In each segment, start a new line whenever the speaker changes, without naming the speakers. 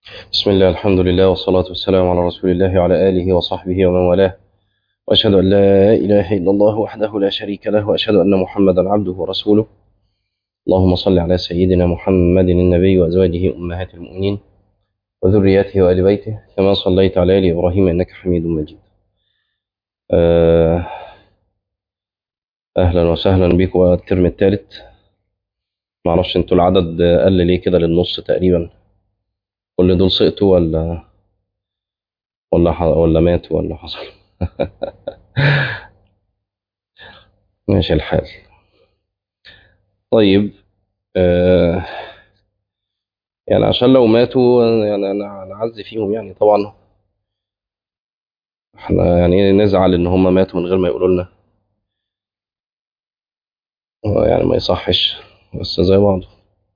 بسم الله الحمد لله والصلاة والسلام على رسول الله وعلى آله وصحبه ومن والاه وأشهد أن لا إله إلا الله وحده لا شريك له وأشهد أن محمدا عبده ورسوله اللهم صل على سيدنا محمد النبي وأزواجه أمهات المؤمنين وذرياته وآل بيته كما صليت على آل إبراهيم إنك حميد مجيد آه، أهلا وسهلا بكم الترم الثالث معرفش انتوا العدد قل ليه كده للنص تقريبا كل دول سقطوا ولا ولا ح- ولا ماتوا ولا حصل ماشي الحال طيب آه يعني عشان لو ماتوا يعني انا نعزي فيهم يعني طبعا احنا يعني نزعل ان هم ماتوا من غير ما يقولوا لنا هو يعني ما يصحش بس زي بعض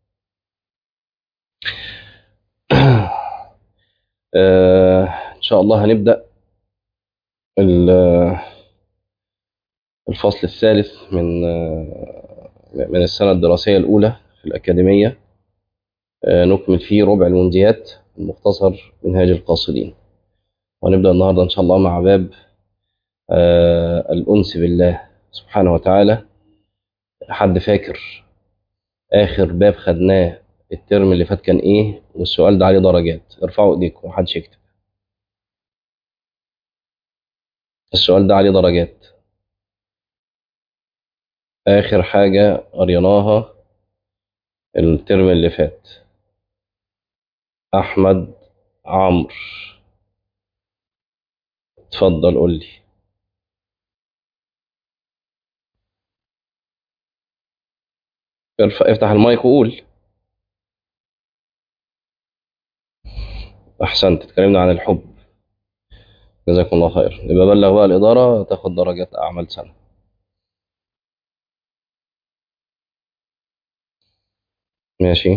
آه ان شاء الله هنبدأ ال- الفصل الثالث من آه من السنة الدراسية الأولى في الأكاديمية آه نكمل فيه ربع المنجيات المختصر منهاج القاصدين ونبدأ النهاردة إن شاء الله مع باب آه الأنس بالله سبحانه وتعالى حد فاكر آخر باب خدناه الترم اللي فات كان إيه والسؤال ده عليه درجات ارفعوا إيديكم محدش يكتب السؤال ده عليه درجات آخر حاجة قريناها الترم اللي فات أحمد عمرو اتفضل قول لي ارفع افتح المايك وقول أحسنت اتكلمنا عن الحب جزاكم الله خير يبقى بلغ بقى الإدارة تاخد درجات أعمال سنة ماشي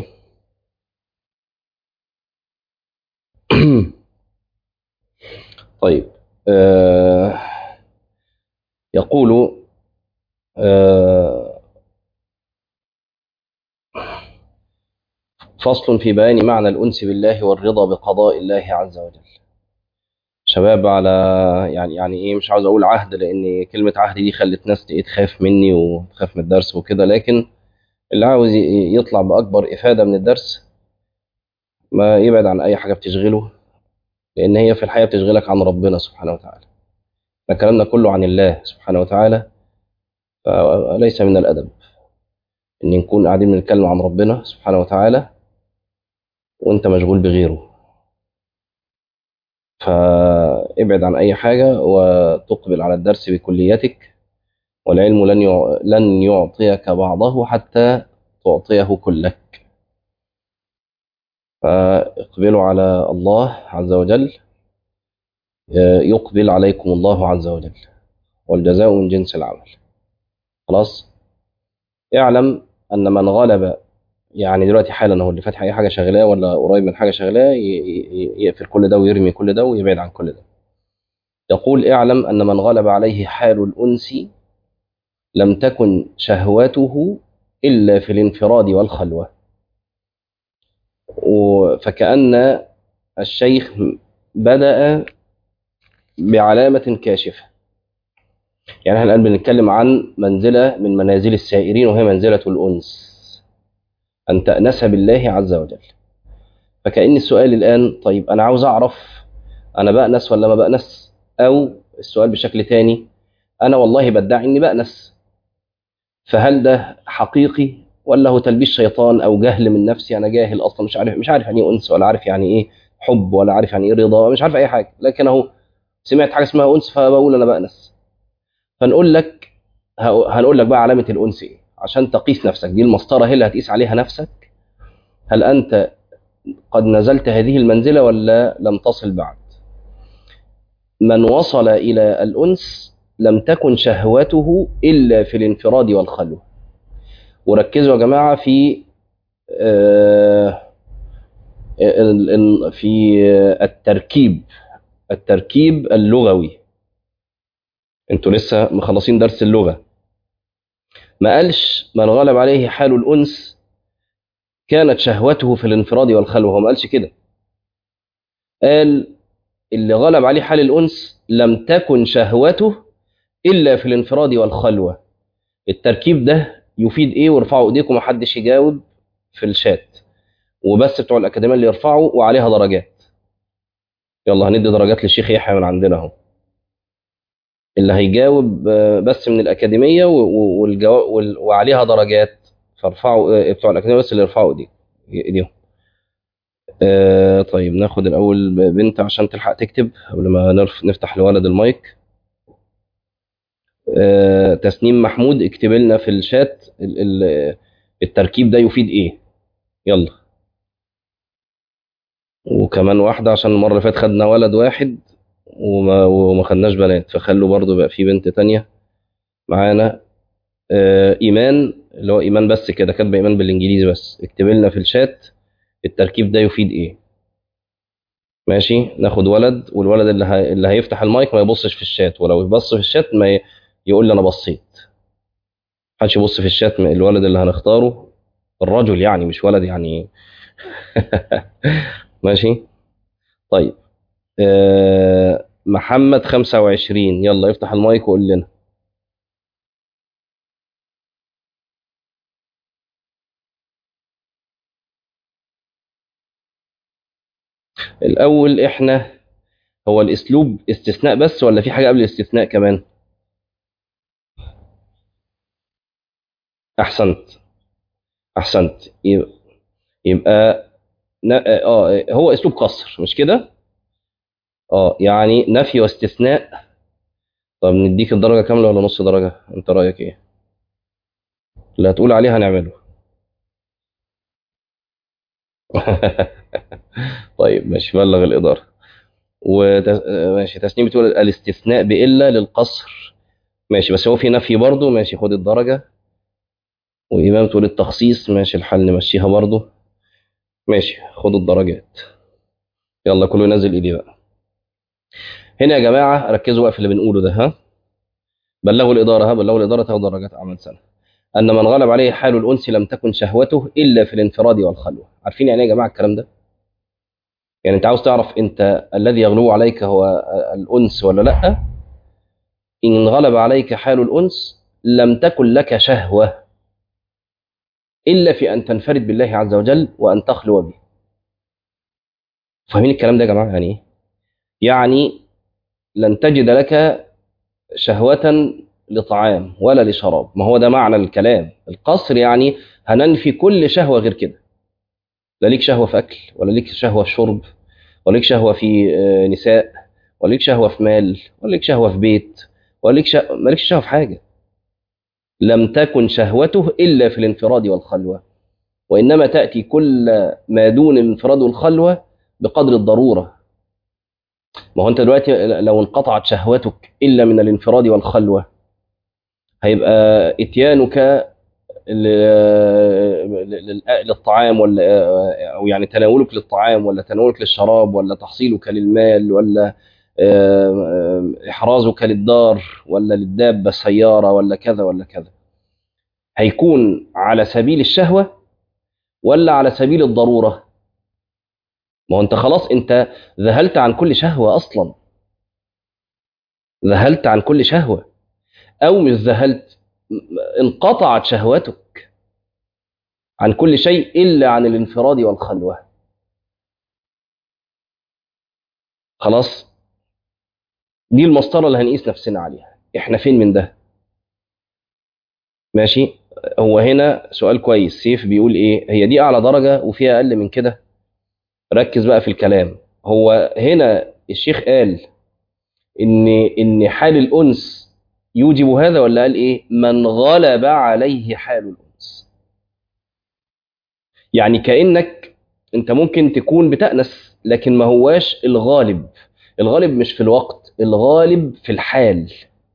طيب آه يقول آه فصل في بيان معنى الأنس بالله والرضا بقضاء الله عز وجل شباب على يعني يعني ايه مش عاوز اقول عهد لان كلمة عهد دي خلت ناس ايه تخاف مني وتخاف من الدرس وكده لكن اللي عاوز ي- يطلع بأكبر إفادة من الدرس ما يبعد عن أي حاجة بتشغله لأن هي في الحقيقة بتشغلك عن ربنا سبحانه وتعالى احنا كلامنا كله عن الله سبحانه وتعالى فليس من الأدب إن نكون قاعدين بنتكلم عن ربنا سبحانه وتعالى وأنت مشغول بغيره فابعد عن أي حاجة وتقبل على الدرس بكليتك والعلم لن يع- لن يعطيك بعضه حتى تعطيه كلك فاقبلوا على الله عز وجل يقبل عليكم الله عز وجل والجزاء من جنس العمل خلاص اعلم أن من غلب يعني دلوقتي حالا هو اللي فاتح أي حاجة شغلاه ولا قريب من حاجة شغلاه ي- ي- يقفل كل ده ويرمي كل ده ويبعد عن كل ده يقول اعلم أن من غلب عليه حال الأنس لم تكن شهوته إلا في الانفراد والخلوة و- فكأن الشيخ بدأ بعلامة كاشفة يعني احنا الآن بنتكلم عن منزلة من منازل السائرين وهي منزلة الأنس أن تأنس بالله عز وجل فكأن السؤال الآن طيب أنا عاوز أعرف أنا بأنس ولا ما بأنس أو السؤال بشكل تاني أنا والله بدعي إني بأنس فهل ده حقيقي ولا هو تلبيس شيطان أو جهل من نفسي أنا جاهل أصلا مش عارف مش عارف يعني إيه أنس ولا عارف يعني إيه حب ولا عارف يعني إيه رضا مش عارف أي حاجة لكن أهو سمعت حاجة اسمها أنس فبقول أنا بأنس فنقول لك هنقول لك بقى علامة الأنس إيه عشان تقيس نفسك دي المسطرة هي اللي هتقيس عليها نفسك هل أنت قد نزلت هذه المنزلة ولا لم تصل بعد من وصل إلى الأنس لم تكن شهوته إلا في الانفراد والخلوة وركزوا يا جماعة في آه، ال- ال- في التركيب التركيب اللغوي انتوا لسه مخلصين درس اللغة ما قالش من غلب عليه حال الأنس كانت شهوته في الانفراد والخلوة هو ما قالش كده قال اللي غلب عليه حال الأنس لم تكن شهوته إلا في الانفراد والخلوة التركيب ده يفيد إيه وارفعوا إيديكم محدش يجاوب في الشات وبس بتوع الأكاديمية اللي يرفعوا وعليها درجات يلا هندي درجات للشيخ يحيى من عندنا اهو اللي هيجاوب بس من الأكاديمية والجواب وعليها درجات فارفعوا بتوع الأكاديمية بس اللي يرفعوا إيديهم آه طيب ناخد الأول بنت عشان تلحق تكتب قبل ما نرف نفتح لولد المايك آه تسنيم محمود اكتب لنا في الشات ال ال التركيب ده يفيد ايه يلا وكمان واحدة عشان المرة اللي فاتت خدنا ولد واحد وما, وما خدناش بنات فخلوا برضو بقى في بنت تانية معانا آه إيمان اللي هو إيمان بس كده كاتبة إيمان بالإنجليزي بس اكتب لنا في الشات التركيب ده يفيد ايه ماشي ناخد ولد والولد اللي, ه... اللي هيفتح المايك ما يبصش في الشات ولو يبص في الشات ما ي... يقول لي انا بصيت محدش يبص في الشات الولد اللي هنختاره الرجل يعني مش ولد يعني ماشي طيب أه... محمد 25 يلا افتح المايك وقول لنا الأول إحنا هو الأسلوب استثناء بس ولا في حاجة قبل الاستثناء كمان؟ أحسنت أحسنت يبقى, يبقى آه هو أسلوب قصر مش كده؟ آه يعني نفي واستثناء طب نديك الدرجة كاملة ولا نص درجة؟ أنت رأيك إيه؟ اللي هتقول عليه هنعمله طيب ماشي بلغ الإدارة وماشي تسنيم بتقول الاستثناء بإلا للقصر ماشي بس هو في نفي برضه ماشي خد الدرجة وإمام تقول التخصيص ماشي الحل نمشيها برضه ماشي خد الدرجات يلا كله ينزل إيدي بقى هنا يا جماعة ركزوا بقى في اللي بنقوله ده ها بلغوا الإدارة ها بلغوا الإدارة تاخد درجات أعمال سنة أن من غلب عليه حال الأنس لم تكن شهوته إلا في الانفراد والخلوة عارفين يعني إيه يا جماعة الكلام ده؟ يعني أنت عاوز تعرف أنت الذي يغلب عليك هو الأنس ولا لأ؟ إن غلب عليك حال الأنس لم تكن لك شهوة إلا في أن تنفرد بالله عز وجل وأن تخلو به فاهمين الكلام ده يا جماعة يعني إيه؟ يعني لن تجد لك شهوة لطعام ولا لشراب ما هو ده معنى الكلام القصر يعني هننفي كل شهوة غير كده لا ليك شهوة في أكل ولا ليك شهوة في شرب ولا ليك شهوة في نساء ولا ليك شهوة في مال ولا ليك شهوة في بيت ولا ليك شهوة ما ليكش شهوة في حاجة لم تكن شهوته إلا في الانفراد والخلوة وإنما تأتي كل ما دون الانفراد والخلوة بقدر الضرورة ما هو أنت دلوقتي لو انقطعت شهوتك إلا من الانفراد والخلوة هيبقى اتيانك للطعام ولا او يعني تناولك للطعام ولا تناولك للشراب ولا تحصيلك للمال ولا احرازك للدار ولا للدابه سياره ولا كذا ولا كذا هيكون على سبيل الشهوه ولا على سبيل الضروره ما هو انت خلاص انت ذهلت عن كل شهوه اصلا ذهلت عن كل شهوه او مش ذهلت انقطعت شهوتك عن كل شيء إلا عن الانفراد والخلوة خلاص دي المسطرة اللي هنقيس نفسنا عليها احنا فين من ده ماشي هو هنا سؤال كويس سيف بيقول ايه هي دي اعلى درجة وفيها اقل من كده ركز بقى في الكلام هو هنا الشيخ قال ان ان حال الانس يوجب هذا ولا قال ايه من غلب عليه حال الانس يعني كانك انت ممكن تكون بتأنس لكن ما هواش الغالب الغالب مش في الوقت الغالب في الحال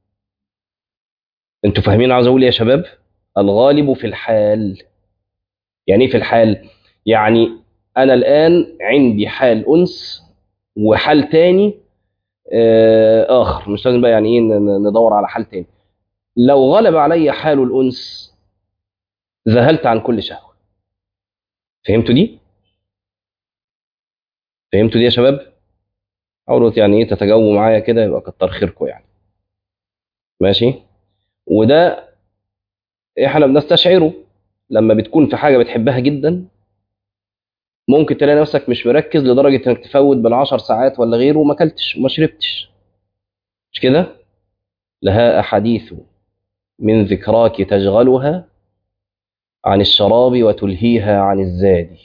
انتوا فاهمين عاوز اقول ايه يا شباب الغالب في الحال يعني ايه في الحال يعني انا الان عندي حال انس وحال تاني آخر مش لازم بقى يعني ايه ندور على حال تاني لو غلب علي حال الأنس ذهلت عن كل شهوة فهمتوا دي؟ فهمتوا دي يا شباب؟ حاولوا يعني ايه تتجاوبوا معايا كده يبقى كتر خيركم يعني ماشي وده احنا بنستشعره لما بتكون في حاجه بتحبها جدا ممكن تلاقي نفسك مش مركز لدرجه انك تفوت بالعشر ساعات ولا غيره وما اكلتش وما شربتش مش كده لها احاديث من ذكراك تشغلها عن الشراب وتلهيها عن الزاد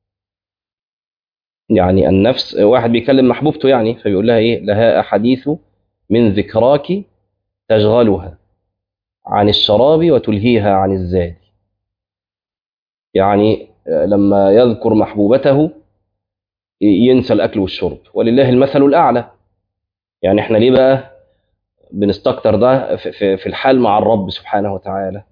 يعني النفس واحد بيكلم محبوبته يعني فبيقول لها ايه لها احاديث من ذكراك تشغلها عن الشراب وتلهيها عن الزاد يعني لما يذكر محبوبته ينسى الاكل والشرب ولله المثل الاعلى يعني احنا ليه بقى بنستكتر ده في في الحال مع الرب سبحانه وتعالى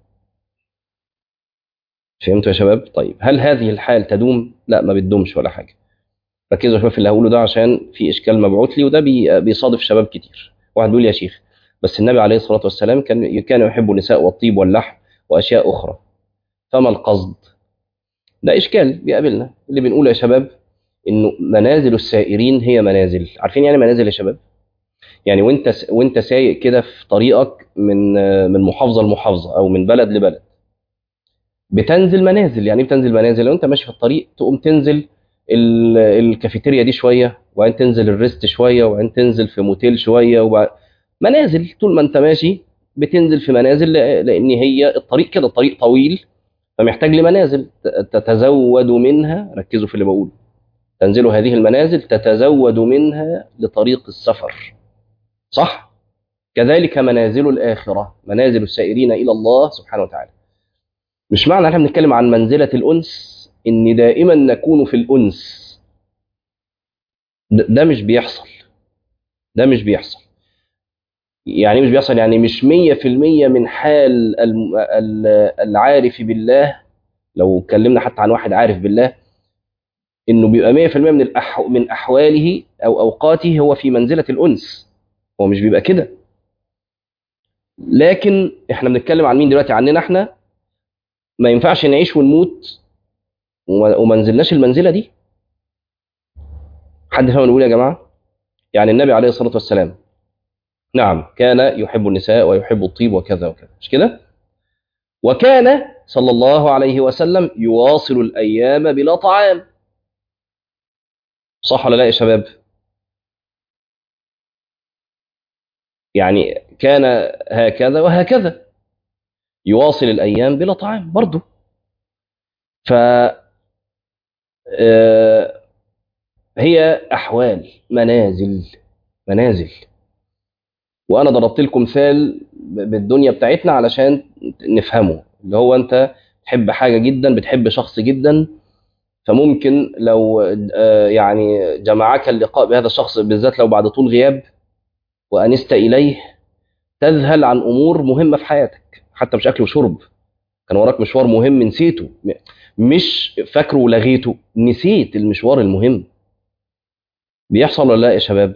فهمتوا يا شباب طيب هل هذه الحال تدوم لا ما بتدومش ولا حاجه ركزوا يا شباب في اللي هقوله ده عشان في اشكال مبعوث لي وده بيصادف شباب كتير واحد بيقول يا شيخ بس النبي عليه الصلاه والسلام كان كان يحب النساء والطيب واللحم واشياء اخرى فما القصد ده اشكال بيقابلنا اللي بنقوله يا شباب انه منازل السائرين هي منازل عارفين يعني منازل يا شباب يعني وانت وانت سايق كده في طريقك من من محافظه لمحافظه او من بلد لبلد بتنزل منازل يعني بتنزل منازل لو انت ماشي في الطريق تقوم تنزل الكافيتيريا دي شويه وبعدين تنزل الريست شويه وبعدين تنزل في موتيل شويه وبعد... منازل طول ما انت ماشي بتنزل في منازل لان هي الطريق كده الطريق طويل فمحتاج لمنازل تتزود منها ركزوا في اللي بقوله تنزل هذه المنازل تتزود منها لطريق السفر صح كذلك منازل الآخرة منازل السائرين إلى الله سبحانه وتعالى مش معنى احنا بنتكلم عن منزلة الأنس إن دائما نكون في الأنس ده مش بيحصل ده مش بيحصل يعني مش بيحصل يعني مش مية في المية من حال العارف بالله لو اتكلمنا حتى عن واحد عارف بالله انه بيبقى مية في المية من, الأح... من أحواله أو أوقاته هو في منزلة الأنس هو مش بيبقى كده لكن احنا بنتكلم عن مين دلوقتي عننا احنا ما ينفعش نعيش ونموت وما نزلناش المنزلة دي حد فاهم نقول يا جماعة يعني النبي عليه الصلاة والسلام نعم كان يحب النساء ويحب الطيب وكذا وكذا مش كده وكان صلى الله عليه وسلم يواصل الأيام بلا طعام صح ولا لا يا شباب يعني كان هكذا وهكذا يواصل الأيام بلا طعام برضه ف هي أحوال منازل منازل وأنا ضربت لكم مثال بالدنيا بتاعتنا علشان نفهمه اللي هو أنت تحب حاجة جدا بتحب شخص جدا فممكن لو يعني جمعك اللقاء بهذا الشخص بالذات لو بعد طول غياب وأنست إليه تذهل عن أمور مهمة في حياتك حتى مش أكل وشرب كان وراك مشوار مهم نسيته مش فاكره ولغيته نسيت المشوار المهم بيحصل ولا لا يا شباب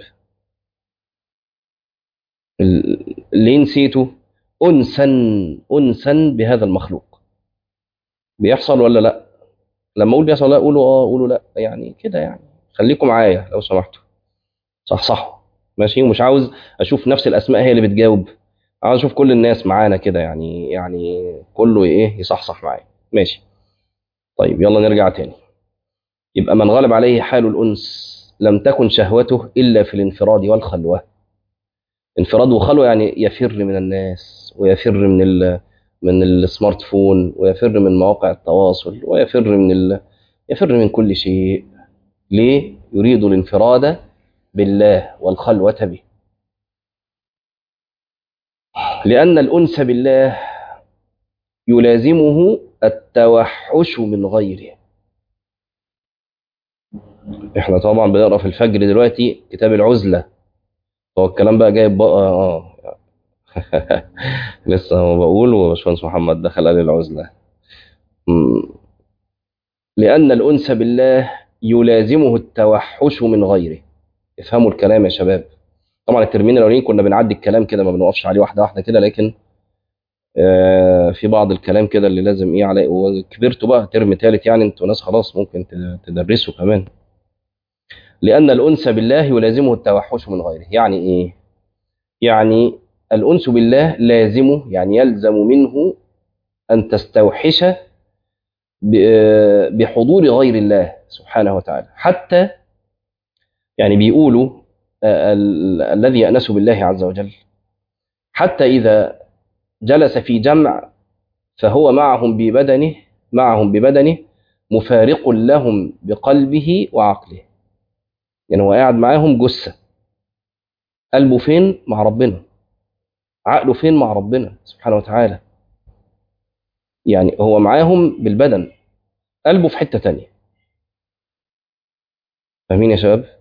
ليه نسيته أنسا أنسا بهذا المخلوق بيحصل ولا لا لما أقول بيحصل لا قولوا آه قولوا لا يعني كده يعني خليكم معايا لو سمحتوا صح صح ماشي ومش عاوز أشوف نفس الأسماء هي اللي بتجاوب عاوز أشوف كل الناس معانا كده يعني يعني كله إيه يصحصح معايا ماشي طيب يلا نرجع تاني يبقى من غلب عليه حال الأنس لم تكن شهوته إلا في الانفراد والخلوة انفراد وخلوة يعني يفر من الناس ويفر من ال من السمارت فون ويفر من مواقع التواصل ويفر من ال يفر من كل شيء ليه يريد الانفراد بالله والخلوة به لأن الأنس بالله يلازمه التوحش من غيره احنا طبعا بنقرا في الفجر دلوقتي كتاب العزله هو الكلام بقى جايب بقى اه لسه هو بقول وباشمهندس محمد دخل قال العزله لان الانس بالله يلازمه التوحش من غيره افهموا الكلام يا شباب طبعا الترمين الاولين كنا بنعدي الكلام كده ما بنوقفش عليه واحده واحده كده لكن آه في بعض الكلام كده اللي لازم ايه عليه وكبرتوا بقى ترم ثالث يعني انتوا ناس خلاص ممكن تدرسوا كمان لأن الأنس بالله يلازمه التوحش من غيره يعني إيه؟ يعني الأنس بالله لازمه يعني يلزم منه أن تستوحش ب- بحضور غير الله سبحانه وتعالى حتى يعني بيقولوا آه، ال- الذي يأنس بالله عز وجل حتى إذا جلس في جمع فهو معهم ببدنه معهم ببدنه مفارق لهم بقلبه وعقله يعني هو قاعد معاهم جثة قلبه فين مع ربنا عقله فين مع ربنا سبحانه وتعالى يعني هو معاهم بالبدن قلبه في حتة تانية فاهمين يا شباب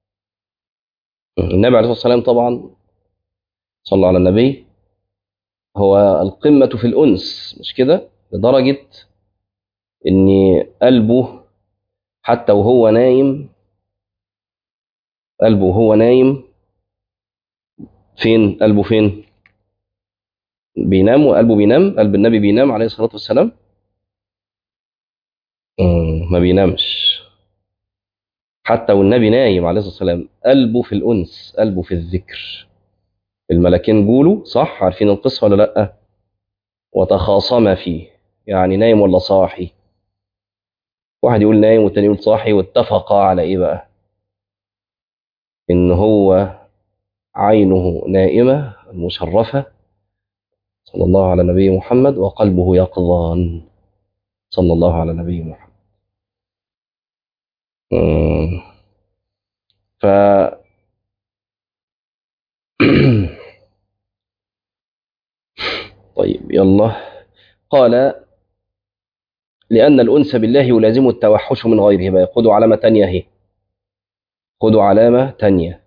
النبي عليه الصلاة والسلام طبعا صلى على النبي هو القمة في الأنس مش كده لدرجة إن قلبه حتى وهو نايم قلبه وهو نايم فين قلبه فين بينام وقلبه بينام قلب النبي بينام عليه الصلاة والسلام مم، ما بينامش حتى والنبي نايم عليه الصلاة والسلام قلبه في الأنس قلبه في الذكر الملكين جولوا صح عارفين القصة ولا لأ وتخاصما فيه يعني نايم ولا صاحي واحد يقول نايم والتاني يقول صاحي واتفقا على ايه بقى ان هو عينه نائمة مشرفة صلى الله على نبي محمد وقلبه يقظان صلى الله على نبي محمد مم. ف طيب يلا قال لأن الأنس بالله يلازم التوحش من غيره بقى خدوا علامة تانية اهي خدوا علامة تانية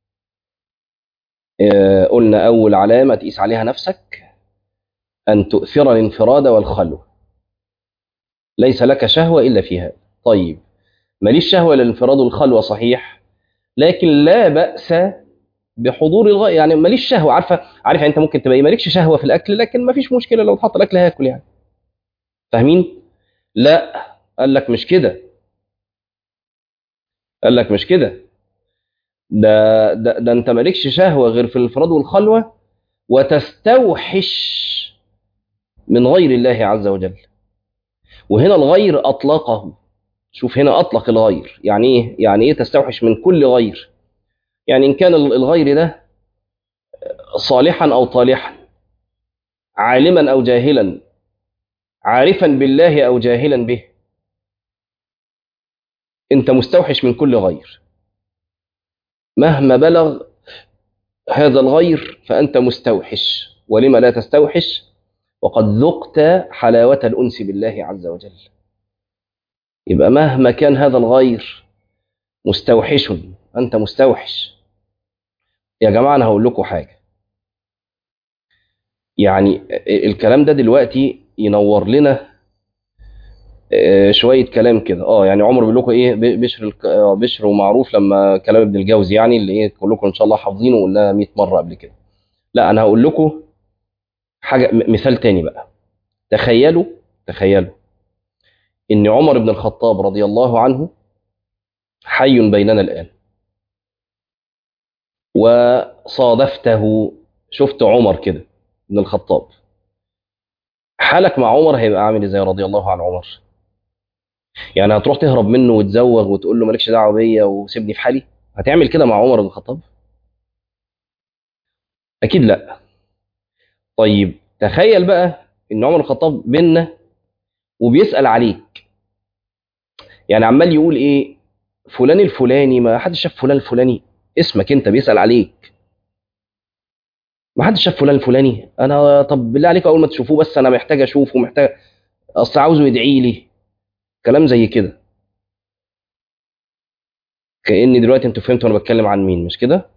آه، قلنا أول علامة تقيس عليها نفسك أن تؤثر الانفراد والخلوة ليس لك شهوة إلا فيها طيب ماليش شهوة للانفراد والخلوة صحيح لكن لا بأس بحضور الغاية يعني ماليش شهوة عارفة عارف يعني أنت ممكن تبقى إيه، مالكش شهوة في الأكل لكن ما فيش مشكلة لو اتحط الأكل هاكل يعني فاهمين؟ لا قال لك مش كده قال لك مش كده ده, ده ده انت مالكش شهوه غير في الانفراد والخلوه وتستوحش من غير الله عز وجل وهنا الغير اطلقه شوف هنا اطلق الغير يعني ايه يعني ايه تستوحش من كل غير يعني ان كان الغير ده صالحا او طالحا عالما او جاهلا عارفا بالله او جاهلا به انت مستوحش من كل غير مهما بلغ هذا الغير فأنت مستوحش ولما لا تستوحش وقد ذقت حلاوة الأنس بالله عز وجل يبقى مهما كان هذا الغير مستوحش أنت مستوحش يا جماعة أنا هقول لكم حاجة يعني الكلام ده دلوقتي ينور لنا آه، شويه كلام كده اه يعني عمر بيقول لكم ايه ب- بشر الك- آه، بشر ومعروف لما كلام ابن الجوزي يعني اللي ايه كلكم ان شاء الله حافظينه وقلناها 100 مره قبل كده لا انا هقول لكم حاجه م- مثال تاني بقى تخيلوا تخيلوا ان عمر بن الخطاب رضي الله عنه حي بيننا الان وصادفته شفت عمر كده بن الخطاب حالك مع عمر هيبقى عامل ازاي رضي الله عن عمر يعني هتروح تهرب منه وتزوغ وتقول له مالكش دعوه بيا وسيبني في حالي هتعمل كده مع عمر بن الخطاب اكيد لا طيب تخيل بقى ان عمر بن الخطاب بينا وبيسال عليك يعني عمال يقول ايه فلان الفلاني ما حدش شاف فلان الفلاني اسمك انت بيسال عليك ما حدش شاف فلان الفلاني انا طب بالله عليك اول ما تشوفوه بس انا محتاج اشوفه محتاج اصل عاوزه يدعي لي كلام زي كده كاني دلوقتي انتوا فهمتوا انا بتكلم عن مين مش كده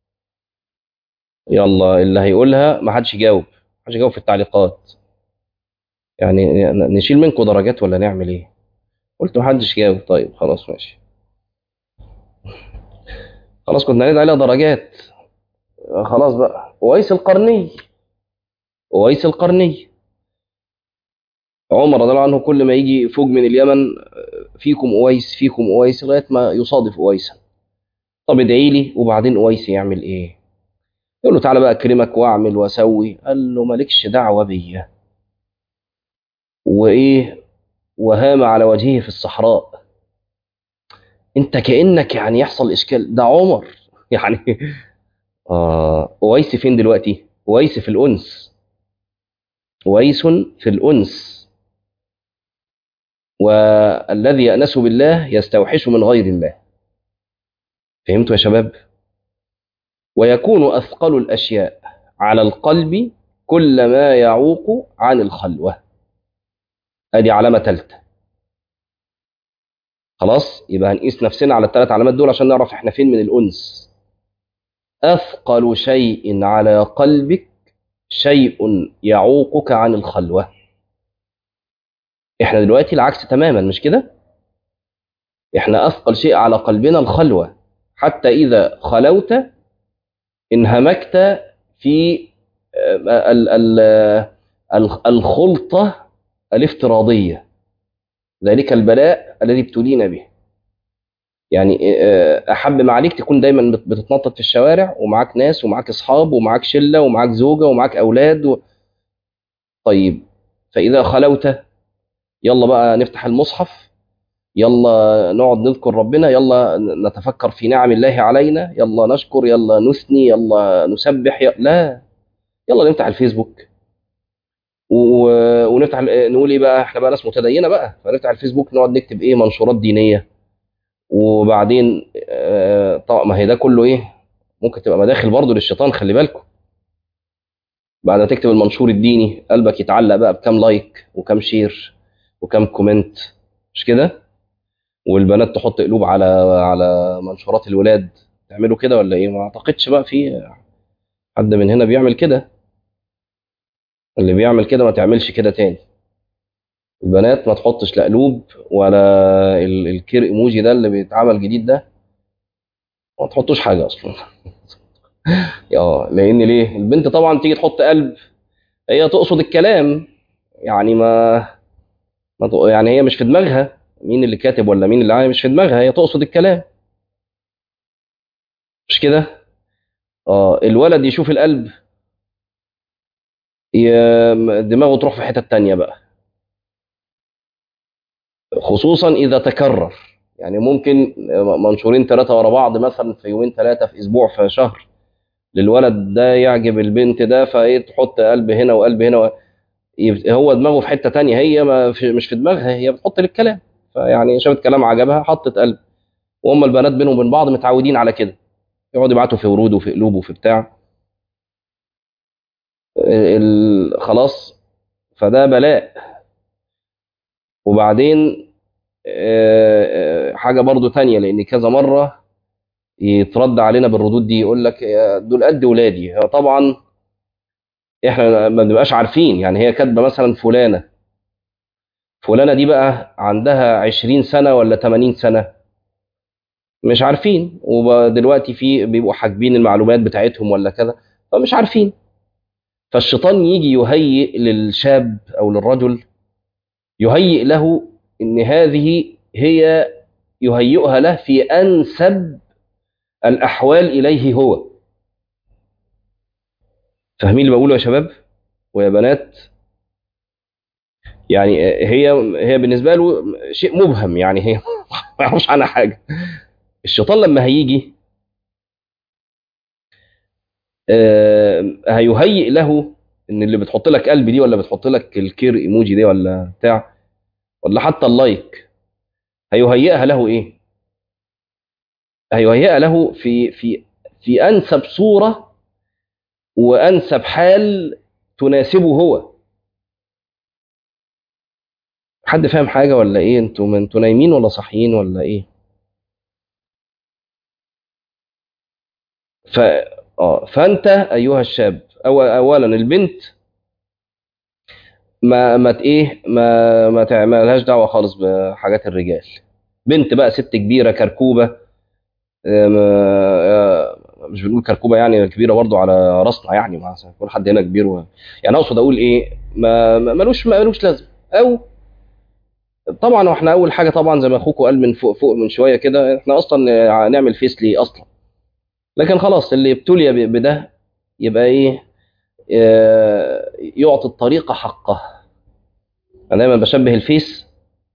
يلا اللي هيقولها ما حدش يجاوب ما حدش يجاوب في التعليقات يعني نشيل منكم درجات ولا نعمل ايه قلت ما حدش يجاوب طيب خلاص ماشي خلاص كنا هندعي عليها درجات خلاص بقى ويس القرني ويس القرني عمر رضي الله عنه كل ما يجي فوق من اليمن فيكم أويس فيكم أويس لغاية ما يصادف أويسا طب ادعي لي وبعدين اويس يعمل ايه يقول له تعالى بقى اكرمك واعمل واسوي قال له مالكش دعوه بيا وايه وهام على وجهه في الصحراء انت كانك يعني يحصل اشكال ده عمر يعني اه اويس فين دلوقتي اويس في الانس اويس في الانس والذي يأنس بالله يستوحش من غير الله فهمتوا يا شباب ويكون أثقل الأشياء على القلب كلما يعوق عن الخلوة ادي علامة ثالثة خلاص يبقى هنقيس نفسنا على الثلاث علامات دول عشان نعرف احنا فين من الأنس أثقل شيء على قلبك شيء يعوقك عن الخلوة احنا دلوقتي العكس تماما مش كده احنا أثقل شيء على قلبنا الخلوة حتى إذا خلوت انهمكت في ال- ال- ال- الخلطة الافتراضية ذلك البلاء الذي ابتلينا به يعني أحب ما عليك تكون دايما بت- بتتنطط في الشوارع ومعاك ناس ومعاك أصحاب ومعاك شلة ومعاك زوجة ومعاك أولاد و... طيب فإذا خلوت يلا بقى نفتح المصحف يلا نقعد نذكر ربنا يلا نتفكر في نعم الله علينا يلا نشكر يلا نثني يلا نسبح يلا لا يلا نفتح الفيسبوك و- ونفتح ال- نقول ايه بقى احنا بقى ناس متدينه بقى فنفتح الفيسبوك نقعد نكتب ايه منشورات دينيه وبعدين آه، طبعا ما هي ده كله ايه ممكن تبقى مداخل برضه للشيطان خلي بالكم بعد ما تكتب المنشور الديني قلبك يتعلق بقى بكام لايك وكام شير وكام كومنت مش كده والبنات تحط قلوب على على منشورات الولاد تعملوا كده ولا ايه ما اعتقدش بقى في حد من هنا بيعمل كده اللي بيعمل كده ما تعملش كده تاني البنات ما تحطش لا قلوب ولا ال- الكير ايموجي ده اللي بيتعمل جديد ده ما تحطوش حاجه اصلا اه لان ليه البنت طبعا تيجي تحط قلب هي تقصد الكلام يعني ما, ما تق- يعني هي مش في دماغها مين اللي كاتب ولا مين اللي عامل مش في دماغها هي تقصد الكلام مش كده اه الولد يشوف القلب ي- دماغه تروح في حتة تانية بقى خصوصا إذا تكرر يعني ممكن منشورين ثلاثة ورا بعض مثلا في يومين ثلاثة في أسبوع في شهر للولد ده يعجب البنت ده فايه تحط قلب هنا وقلب هنا و... يبقى هو دماغه في حتة تانية هي ما في مش في دماغها هي بتحط للكلام فيعني شافت كلام عجبها حطت قلب وهم البنات بينهم وبين بعض متعودين على كده يقعدوا يبعتوا في ورود وفي قلوب وفي بتاع ال... خلاص فده بلاء وبعدين آه، آه، حاجة برضو تانية لأن كذا مرة يترد علينا بالردود دي يقول لك يا دول قد ولادي هو طبعا احنا ما بنبقاش عارفين يعني هي كاتبة مثلا فلانة فلانة دي بقى عندها 20 سنة ولا 80 سنة مش عارفين ودلوقتي في بيبقوا حاجبين المعلومات بتاعتهم ولا كذا فمش عارفين فالشيطان يجي يهيئ للشاب او للرجل يهيئ له ان هذه هي يهيئها له في انسب الاحوال اليه هو فاهمين اللي بقوله يا شباب ويا بنات يعني هي هي بالنسبه له شيء مبهم يعني هي ما يعرفش عنها حاجه الشيطان لما هيجي آه، هيهيئ له ان اللي بتحط لك قلب دي ولا بتحط لك الكير ايموجي دي ولا بتاع ولا حتى اللايك هيهيئها له ايه هيهيئها له في في في انسب صوره وانسب حال تناسبه هو حد فاهم حاجه ولا ايه انتوا انتوا نايمين ولا صاحيين ولا ايه ف اه فانت ايها الشاب أو اولا البنت ما ما ت- ايه ما ما تعملهاش دعوه خالص بحاجات الرجال بنت بقى ست كبيره كركوبه آم، آه، مش بنقول كركوبه يعني كبيره برضو على راسنا يعني ما كل حد هنا كبير و... يعني اقصد اقول ايه ما ما- ملوش ملوش لازمه او طبعا واحنا اول حاجه طبعا زي ما اخوكم قال من فوق فوق من شويه كده احنا اصلا نعمل فيس ليه اصلا لكن خلاص اللي ابتلي ب- بده يبقى ايه آه، يعطي الطريق حقه انا دايما بشبه الفيس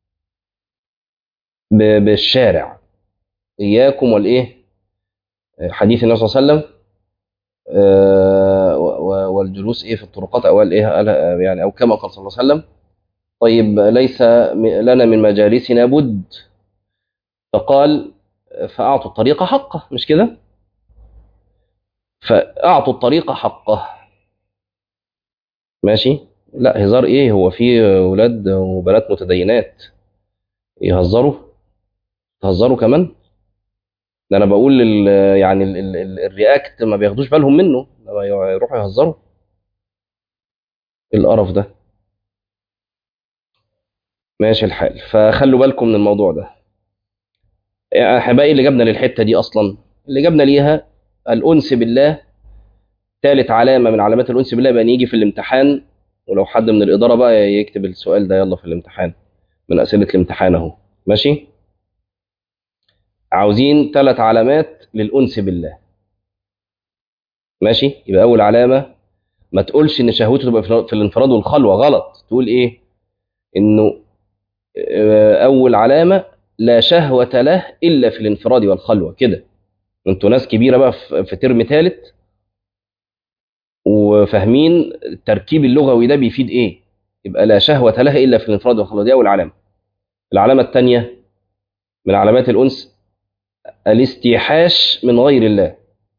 ب- بالشارع اياكم والايه حديث النبي صلى الله عليه وسلم آه، و- و- والجلوس ايه في الطرقات او قال ايه قال يعني او كما قال صلى الله عليه وسلم طيب ليس م- لنا من مجالسنا بد فقال فاعطوا الطريق حقه مش كده فاعطوا الطريق حقه ماشي لا هزار ايه هو في ولاد وبنات متدينات يهزروا تهزروا كمان ده انا بقول ال يعني ال ال ال الرياكت ما بياخدوش بالهم منه لما يروحوا يهزروا إيه القرف ده ماشي الحال فخلوا بالكم من الموضوع ده يا احبائي اللي جابنا للحته دي اصلا اللي جابنا ليها الانس بالله ثالث علامه من علامات الانس بالله بقى يجي في الامتحان ولو حد من الاداره بقى يكتب السؤال ده يلا في الامتحان من اسئله الامتحان اهو ماشي عاوزين ثلاث علامات للانس بالله ماشي يبقى اول علامه ما تقولش ان شهوته تبقى في في الانفراد والخلوه غلط تقول ايه انه آه، اول علامه لا شهوه له الا في الانفراد والخلوه كده انتوا ناس كبيره بقى في في ترم ثالث وفاهمين التركيب اللغوي ده بيفيد ايه يبقى لا شهوه لها الا في الانفراد والخلوه دي اول علامه العلامه الثانيه من علامات الانس الاستيحاش من غير الله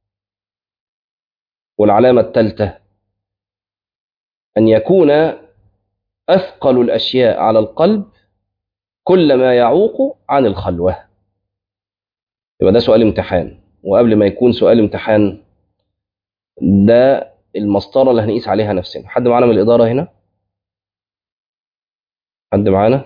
والعلامه الثالثه ان يكون اثقل الاشياء على القلب كل ما يعوق عن الخلوه يبقى ده سؤال امتحان وقبل ما يكون سؤال امتحان ده المسطره اللي هنقيس عليها نفسنا حد معانا من الاداره هنا حد معانا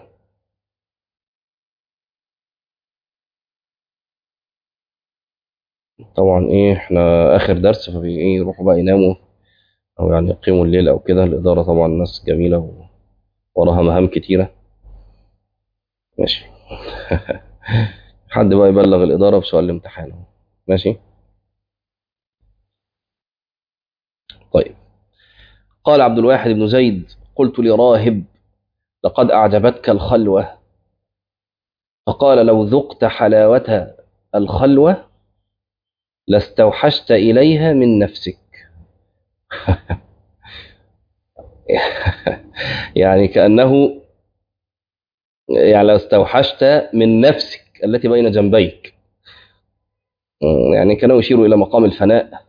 طبعا ايه احنا اخر درس فبي ايه يروحوا بقى يناموا او يعني يقيموا الليل او كده الاداره طبعا ناس جميله ووراها مهام كتيره ماشي حد بقى يبلغ الاداره بسؤال الامتحان أهو. ماشي طيب قال عبد الواحد بن زيد قلت لراهب لقد أعجبتك الخلوة فقال لو ذقت حلاوة الخلوة لاستوحشت إليها من نفسك يعني كأنه يعني لو استوحشت من نفسك التي بين جنبيك يعني كانوا يشيروا إلى مقام الفناء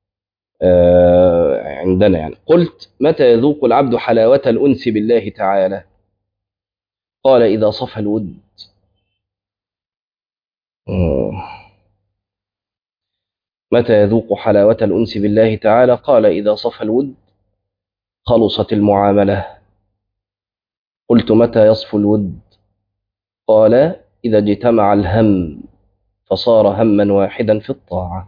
آه، عندنا يعني قلت متى يذوق العبد حلاوة الأنس بالله تعالى قال إذا صفى الود مم. متى يذوق حلاوة الأنس بالله تعالى قال إذا صفى الود خلصت المعاملة قلت متى يصفو الود قال إذا اجتمع الهم فصار هما واحدا في الطاعة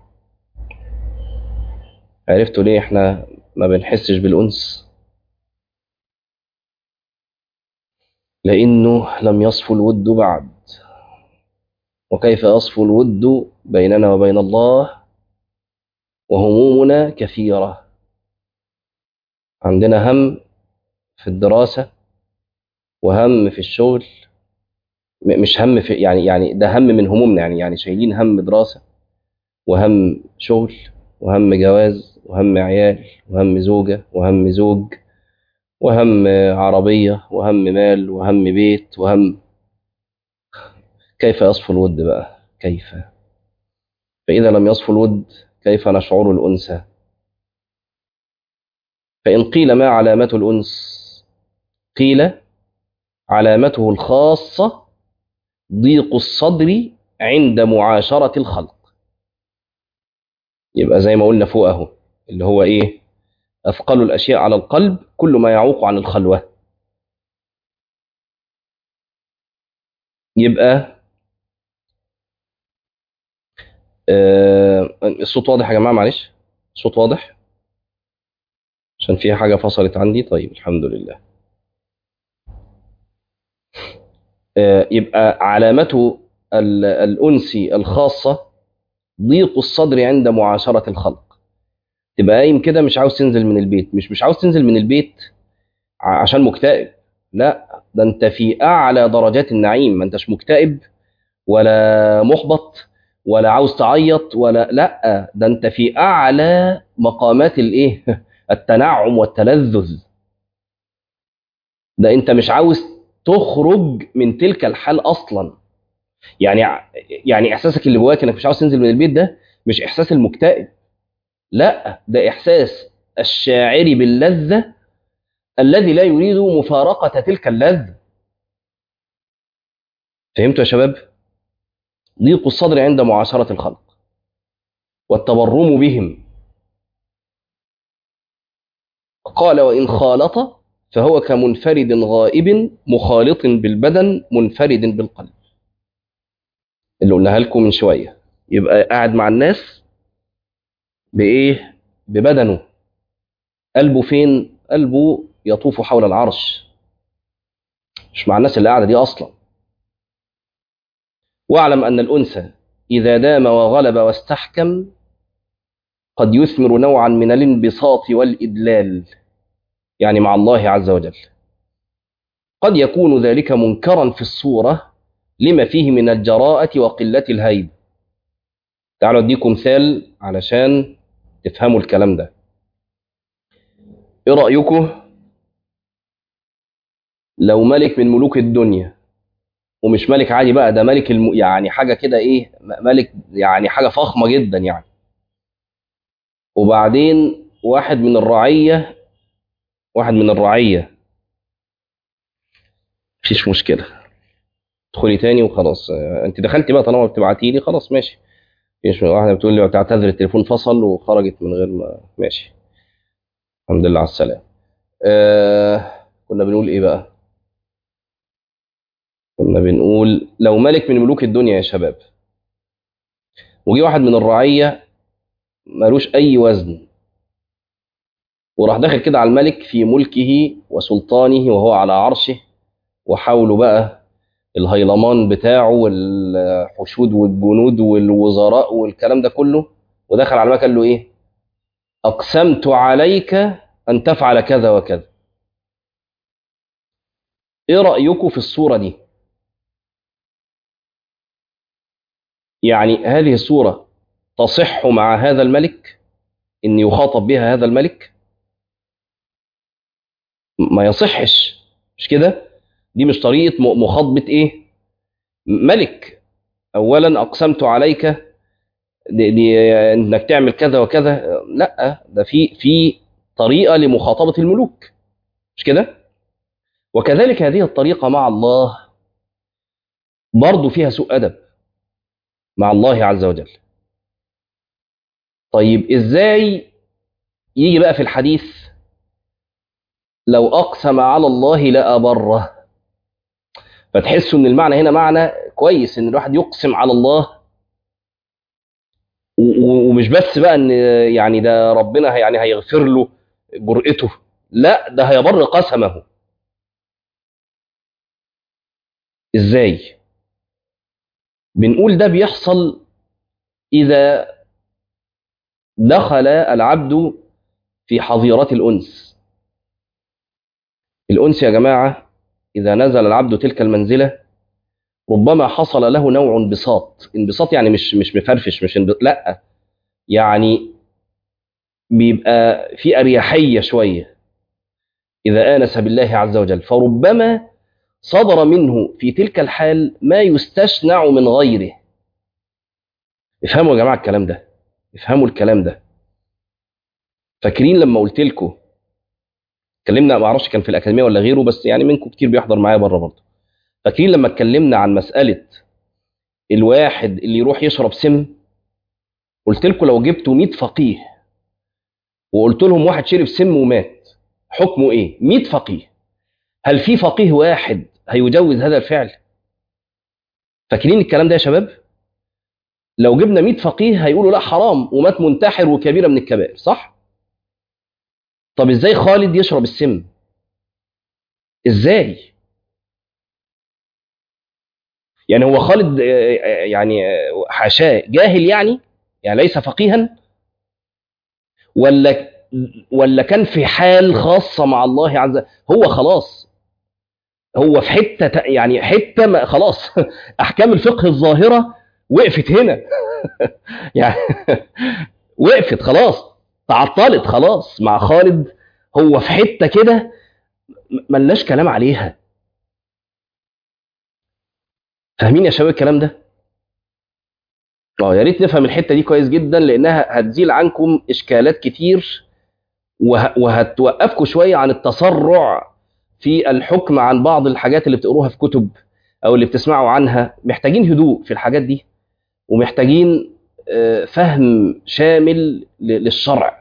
عرفتوا ليه احنا ما بنحسش بالأنس لأنه لم يصفو الود بعد وكيف يصفو الود بيننا وبين الله وهمومنا كثيرة عندنا هم في الدراسة وهم في الشغل م- مش هم في يعني يعني ده هم من همومنا يعني يعني شايلين هم دراسة وهم شغل وهم جواز وهم عيال وهم زوجة وهم زوج وهم عربية وهم مال وهم بيت وهم كيف يصفو الود بقى كيف فإذا لم يصفو الود كيف نشعر الأنثى فإن قيل ما علامة الأنس قيل علامته الخاصة ضيق الصدر عند معاشرة الخلق يبقى زي ما قلنا فوق اهو اللي هو ايه اثقل الاشياء على القلب كل ما يعوق عن الخلوه يبقى آه الصوت واضح يا جماعه معلش الصوت واضح عشان فيها حاجه فصلت عندي طيب الحمد لله آه يبقى علامته ال- الانس الخاصه ضيق الصدر عند معاشرة الخلق تبقى قايم كده مش عاوز تنزل من البيت مش مش عاوز تنزل من البيت ع- عشان مكتئب لا ده انت في اعلى درجات النعيم ما انتش مكتئب ولا محبط ولا عاوز تعيط ولا لا ده انت في اعلى مقامات الايه التنعم والتلذذ ده انت مش عاوز تخرج من تلك الحال اصلا يعني يعني احساسك اللي جواك انك مش عاوز تنزل من البيت ده مش احساس المكتئب لا ده احساس الشاعر باللذه الذي لا يريد مفارقه تلك اللذه فهمتوا يا شباب ضيق الصدر عند معاشره الخلق والتبرم بهم قال وان خالط فهو كمنفرد غائب مخالط بالبدن منفرد بالقلب اللي قلناها لكم من شويه يبقى قاعد مع الناس بايه ببدنه قلبه فين قلبه يطوف حول العرش مش مع الناس اللي قاعده دي اصلا واعلم ان الانس اذا دام وغلب واستحكم قد يثمر نوعا من الانبساط والادلال يعني مع الله عز وجل قد يكون ذلك منكرا في الصوره لما فيه من الجراءه وقله الهيب تعالوا اديكم مثال علشان تفهموا الكلام ده ايه رايكم لو ملك من ملوك الدنيا ومش ملك عادي بقى ده ملك الم... يعني حاجه كده ايه ملك يعني حاجه فخمه جدا يعني وبعدين واحد من الرعيه واحد من الرعيه مفيش مشكله ادخلي تاني وخلاص آه، انت دخلتي بقى طالما بتبعتي لي خلاص ماشي مفيش واحده بتقول لي بتعتذر التليفون فصل وخرجت من غير ما ماشي الحمد لله على السلامه آه... كنا بنقول ايه بقى كنا بنقول لو ملك من ملوك الدنيا يا شباب وجي واحد من الرعيه ملوش اي وزن وراح داخل كده على الملك في ملكه وسلطانه وهو على عرشه وحوله بقى الهيلمان بتاعه والحشود والجنود والوزراء والكلام ده كله ودخل على الملك قال له ايه اقسمت عليك ان تفعل كذا وكذا ايه رايكم في الصوره دي يعني هذه الصوره تصح مع هذا الملك ان يخاطب بها هذا الملك ما يصحش مش كده دي مش طريقه م- مخاطبه ايه ملك اولا اقسمت عليك دي دي انك تعمل كذا وكذا لا ده في في طريقه لمخاطبه الملوك مش كده وكذلك هذه الطريقه مع الله برضه فيها سوء ادب مع الله عز وجل طيب ازاي يجي بقى في الحديث لو اقسم على الله لابره فتحسوا ان المعنى هنا معنى كويس ان الواحد يقسم على الله و- و- ومش بس بقى ان يعني ده ربنا هي- يعني هيغفر له جرأته لا ده هيبر قسمه ازاي بنقول ده بيحصل اذا دخل العبد في حظيرة الأنس الأنس يا جماعة إذا نزل العبد تلك المنزلة ربما حصل له نوع انبساط انبساط يعني مش مش مفرفش مش انب... لا يعني بيبقى في أريحية شوية إذا آنس بالله عز وجل فربما صدر منه في تلك الحال ما يستشنع من غيره افهموا يا جماعة الكلام ده افهموا الكلام ده فاكرين لما قلت لكم اتكلمنا ما اعرفش كان في الاكاديميه ولا غيره بس يعني منكم كتير بيحضر معايا بره برضه فاكرين لما اتكلمنا عن مساله الواحد اللي يروح يشرب سم قلت لكم لو جبتوا 100 فقيه وقلت لهم واحد شرب سم ومات حكمه ايه 100 فقيه هل في فقيه واحد هيجوز هذا الفعل فاكرين الكلام ده يا شباب لو جبنا 100 فقيه هيقولوا لا حرام ومات منتحر وكبيره من الكبائر صح طب ازاي خالد يشرب السم ازاي يعني هو خالد آه، آه، يعني آه، حاشاه جاهل يعني يعني ليس فقيها ولا ولا كان في حال خاصه مع الله عز وجل هو خلاص هو في حته ت- يعني حته ما خلاص احكام الفقه الظاهره وقفت هنا يعني وقفت خلاص تعطلت خلاص مع خالد هو في حته كده م- ملناش كلام عليها فاهمين يا شباب الكلام ده اه يا ريت نفهم الحته دي كويس جدا لانها هتزيل عنكم اشكالات كتير وه... وهتوقفكم شويه عن التسرع في الحكم عن بعض الحاجات اللي بتقروها في كتب او اللي بتسمعوا عنها محتاجين هدوء في الحاجات دي ومحتاجين آه، فهم شامل ل- للشرع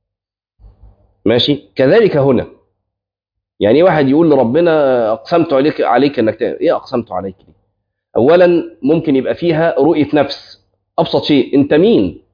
ماشي كذلك هنا يعني إيه واحد يقول لربنا اقسمت عليك عليك انك تعمل ايه اقسمت عليك دي اولا ممكن يبقى فيها رؤيه نفس ابسط شيء انت مين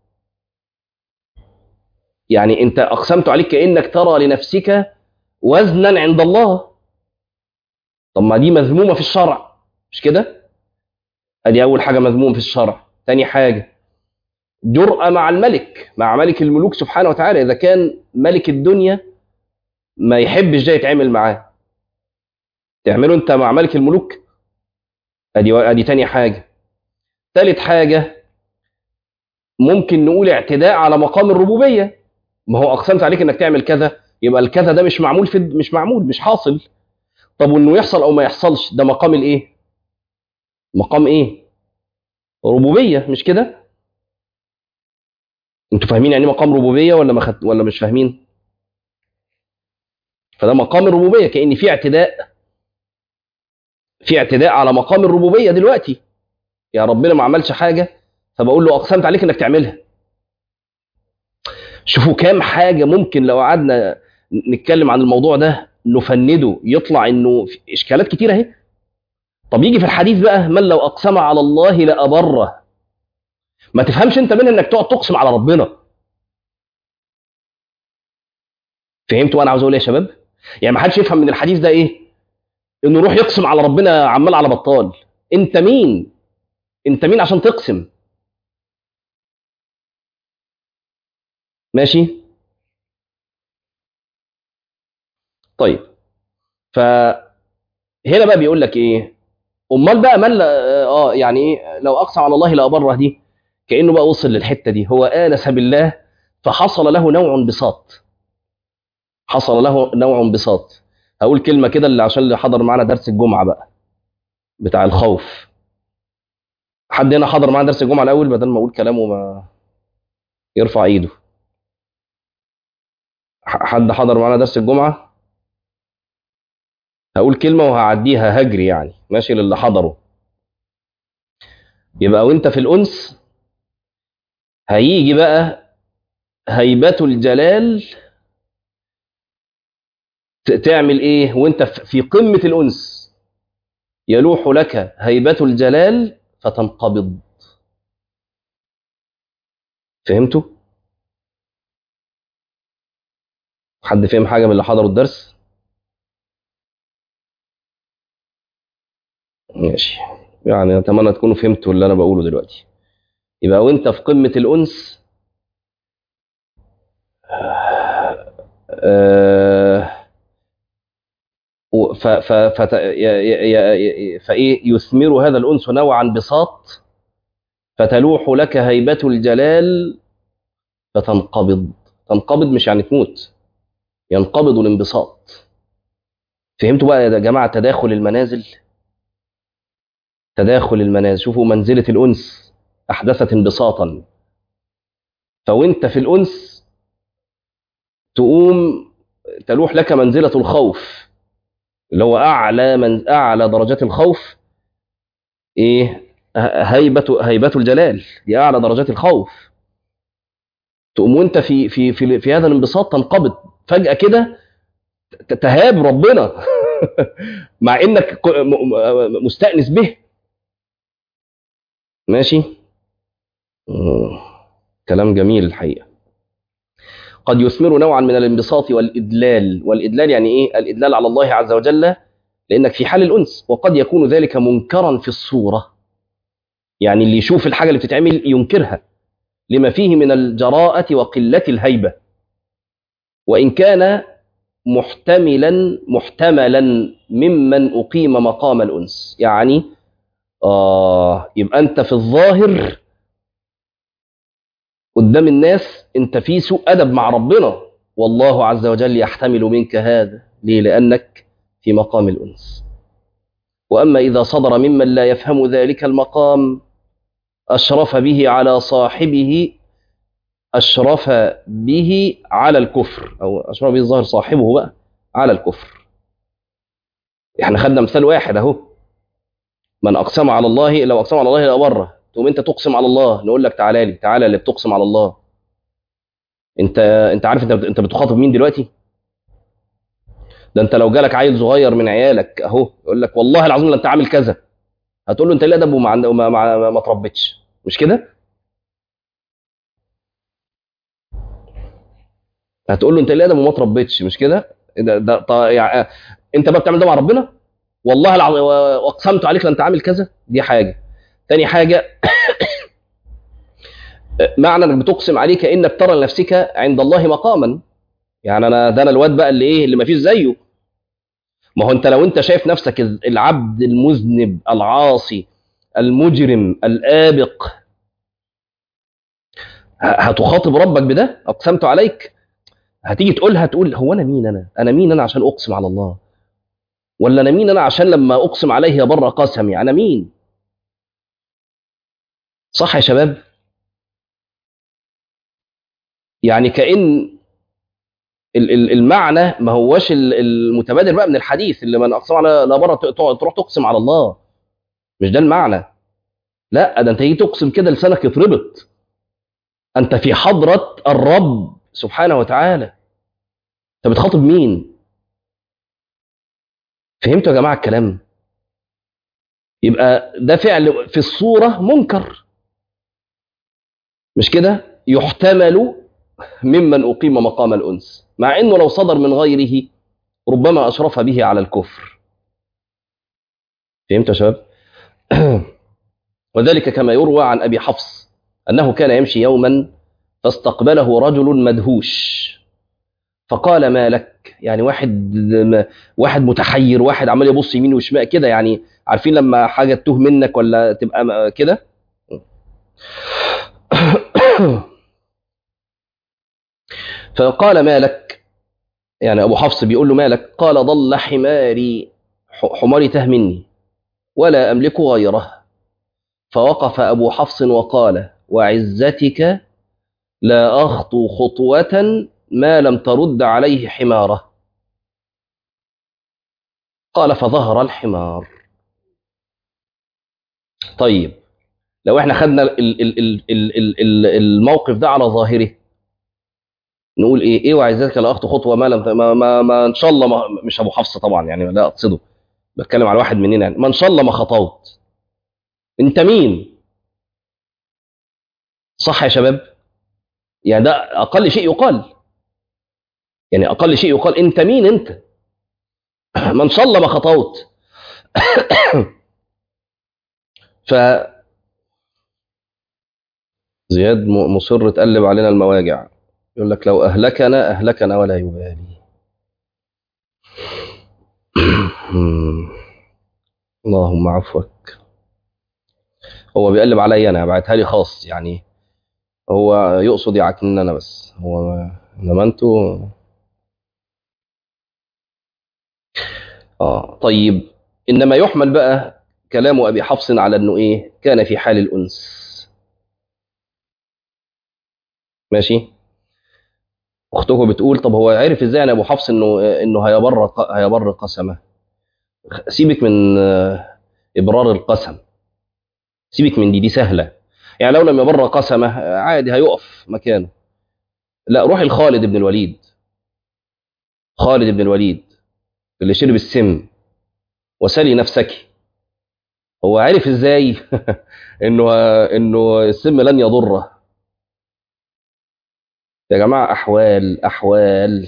يعني انت اقسمت عليك كانك ترى لنفسك وزنا عند الله طب ما دي مذمومه في الشرع مش كده ادي اول حاجه مذمومه في الشرع تاني حاجه جرأة مع الملك مع ملك الملوك سبحانه وتعالى اذا كان ملك الدنيا ما يحبش ده يتعامل معاه تعمله انت مع ملك الملوك ادي ادي تاني حاجه تالت حاجه ممكن نقول اعتداء على مقام الربوبيه ما هو اقسمت عليك انك تعمل كذا يبقى الكذا ده مش معمول في مش معمول مش حاصل طب وانه يحصل او ما يحصلش ده مقام الايه مقام ايه ربوبيه مش كده انتوا فاهمين يعني إيه مقام ربوبيه ولا ما خد... ولا مش فاهمين فده مقام الربوبيه كان في اعتداء في اعتداء على مقام الربوبيه دلوقتي يا ربنا ما عملش حاجه فبقول له اقسمت عليك انك تعملها شوفوا كام حاجه ممكن لو قعدنا نتكلم عن الموضوع ده نفنده يطلع انه في اشكالات كتيره اهي طب يجي في الحديث بقى من لو اقسم على الله لابره ما تفهمش انت منها انك تقعد تقسم على ربنا فهمتوا انا عاوز اقول ايه يا شباب يعني ما حدش يفهم من الحديث ده ايه انه يروح يقسم على ربنا عمال على بطال انت مين انت مين عشان تقسم ماشي طيب فهنا بقى بيقول لك ايه امال بقى من لا- اه يعني ايه لو اقسم على الله لابره دي كانه بقى وصل للحته دي هو انس بالله فحصل له نوع انبساط حصل له نوع انبساط هقول كلمه كده اللي عشان اللي حضر معانا درس الجمعه بقى بتاع الخوف حد هنا حضر معانا درس الجمعه الاول بدل ما اقول كلامه ما يرفع ايده ح- حد حضر معانا درس الجمعه هقول كلمه وهعديها هجري يعني ماشي للي حضروا يبقى وانت في الانس هيجي بقى هيبة الجلال ت- تعمل ايه وانت ف- في قمة الانس يلوح لك هيبة الجلال فتنقبض فهمتوا حد فهم حاجة من اللي حضروا الدرس ماشي يعني اتمنى تكونوا فهمتوا اللي انا بقوله دلوقتي يبقى وانت في قمة الانس آه و- ف ف فت- ي- ي- ي- ي- فايه يثمر هذا الانس نوعا بساط فتلوح لك هيبة الجلال فتنقبض تنقبض مش يعني تموت ينقبض الانبساط فهمتوا بقى يا جماعة تداخل المنازل تداخل المنازل شوفوا منزلة الأنس أحدثت انبساطا فوانت في الأنس تقوم تلوح لك منزلة الخوف اللي هو أعلى من أعلى درجات الخوف إيه ه- هيبة هيبة الجلال دي أعلى درجات الخوف تقوم وانت في في في في هذا الانبساط تنقبض فجأة كده ت- تهاب ربنا مع انك ك- م- م- مستأنس به ماشي مم. كلام جميل الحقيقة قد يثمر نوعا من الانبساط والإدلال والإدلال يعني إيه الإدلال على الله عز وجل لأنك في حال الأنس وقد يكون ذلك منكرا في الصورة يعني اللي يشوف الحاجة اللي بتتعمل ينكرها لما فيه من الجراءة وقلة الهيبة وإن كان محتملا محتملا ممن أقيم مقام الأنس يعني آه يبقى أنت في الظاهر قدام الناس أنت في سوء أدب مع ربنا والله عز وجل يحتمل منك هذا ليه لأنك في مقام الأنس وأما إذا صدر ممن لا يفهم ذلك المقام أشرف به على صاحبه أشرف به على الكفر أو أشرف به الظاهر صاحبه بقى على الكفر احنا خدنا مثال واحد أهو من أقسم على الله لو أقسم على الله لا بره تقوم أنت تقسم على الله نقول لك تعالى لي تعالى اللي بتقسم على الله أنت أنت عارف أنت أنت بتخاطب مين دلوقتي؟ ده أنت لو جالك عيل صغير من عيالك أهو يقول لك والله العظيم لا أنت عامل كذا هتقول له أنت ليه أدب وما ما, ما, ما, ما تربيتش مش كده؟ هتقول له انت ليه ادم وما تربيتش مش كده ده, ده طا يعني انت بقى بتعمل ده مع ربنا والله العظيم واقسمت عليك لان انت عامل كذا دي حاجه تاني حاجه معنى انك بتقسم عليه كانك ترى لنفسك عند الله مقاما يعني انا ده انا الواد بقى اللي ايه اللي ما فيش زيه ما هو انت لو انت شايف نفسك العبد المذنب العاصي المجرم الآبق هتخاطب ربك بده اقسمت عليك هتيجي تقولها تقول هو انا مين انا انا مين انا عشان اقسم على الله ولا انا مين انا عشان لما اقسم عليه يبر قسمي انا مين صح يا شباب يعني كأن المعنى ما هوش المتبادر بقى من الحديث اللي من اقسم على لا بره تروح تقسم على الله مش ده المعنى لا ده انت تيجي تقسم كده لسانك يتربط انت في حضره الرب سبحانه وتعالى انت بتخاطب مين فهمتوا يا جماعه الكلام يبقى ده فعل في الصوره منكر مش كده يحتمل ممن اقيم مقام الانس مع انه لو صدر من غيره ربما اشرف به على الكفر فهمتوا يا شباب وذلك كما يروى عن ابي حفص انه كان يمشي يوما فاستقبله رجل مدهوش فقال ما لك يعني واحد واحد متحير واحد عمال يبص يمين وشمال كده يعني عارفين لما حاجه تتوه منك ولا تبقى كده فقال ما لك يعني ابو حفص بيقول له ما لك قال ضل حماري حماري تاه مني ولا املك غيره فوقف ابو حفص وقال وعزتك لا أخطو خطوة ما لم ترد عليه حماره قال فظهر الحمار طيب لو احنا خدنا ال ال ال ال ال ال الموقف ده على ظاهره نقول ايه ايه وعزتك لا اخطو خطوه ما لم ما, ما, ما ان شاء الله ما مش ابو حفص طبعا يعني لا اقصده بتكلم على واحد مننا يعني ما ان شاء الله ما خطوت انت مين صح يا شباب يعني ده اقل شيء يقال يعني اقل شيء يقال انت مين انت ما ان شاء الله ما خطوت ف زياد مصر تقلب علينا المواجع يقول لك لو اهلكنا اهلكنا ولا يبالي اللهم عفوك هو بيقلب عليا انا بعتها لي خاص يعني هو يقصد يعكنن انا بس هو انما انتوا اه طيب انما يحمل بقى كلام ابي حفص على انه ايه كان في حال الانس ماشي اخته بتقول طب هو عرف ازاي انا ابو حفص انه انه هيبر هيبر قسمه سيبك من ابرار القسم سيبك من دي دي سهله يعني لو لم يبر قسمه عادي هيقف مكانه لا روح لخالد بن الوليد خالد بن الوليد اللي شرب السم وسلي نفسك هو عرف ازاي انه انه السم لن يضره يا جماعه احوال احوال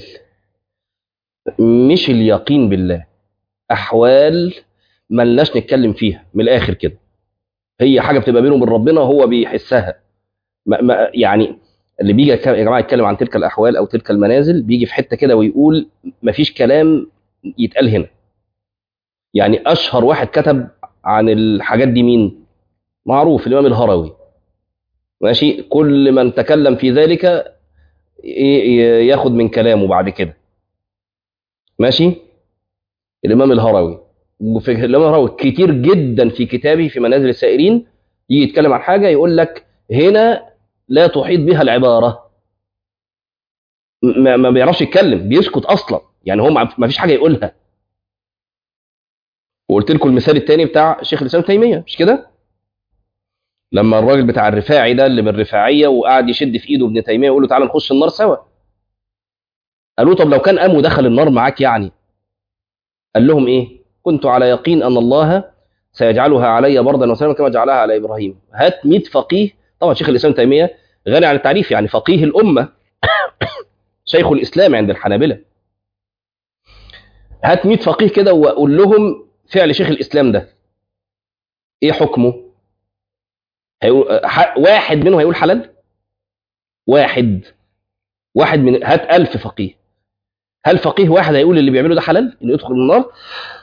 مش اليقين بالله احوال ملناش نتكلم فيها من الاخر كده هي حاجه بتبقى بينه وبين ربنا وهو بيحسها ما ما يعني اللي بيجي يتكلم- يا جماعه يتكلم عن تلك الاحوال او تلك المنازل بيجي في حته كده ويقول مفيش كلام يتقال هنا يعني اشهر واحد كتب عن الحاجات دي مين معروف الامام الهروي ماشي كل من تكلم في ذلك ي- ي- ياخد من كلامه بعد كده ماشي الامام الهروي وفي الامام الهروي كتير جدا في كتابه في منازل السائرين يجي يتكلم عن حاجه يقول لك هنا لا تحيط بها العباره ما, ما بيعرفش يتكلم بيسكت اصلا يعني هو ما ما فيش حاجه يقولها وقلت لكم المثال الثاني بتاع شيخ الاسلام تيميه مش كده لما الراجل بتاع الرفاعي ده اللي من الرفاعيه وقعد يشد في ايده ابن تيميه ويقول له تعالى نخش النار سوا قالوا طب لو كان قام ودخل النار معاك يعني قال لهم ايه كنت على يقين ان الله سيجعلها علي بردا وسلاما كما جعلها على ابراهيم هات 100 فقيه طبعا شيخ الاسلام تيميه غني عن التعريف يعني فقيه الامه شيخ الاسلام عند الحنابله هات 100 فقيه كده وقول لهم فعل شيخ الاسلام ده ايه حكمه هيقول ح- واحد منهم هيقول حلال واحد واحد من هات ألف فقيه هل فقيه واحد هيقول اللي بيعمله ده حلال انه يدخل النار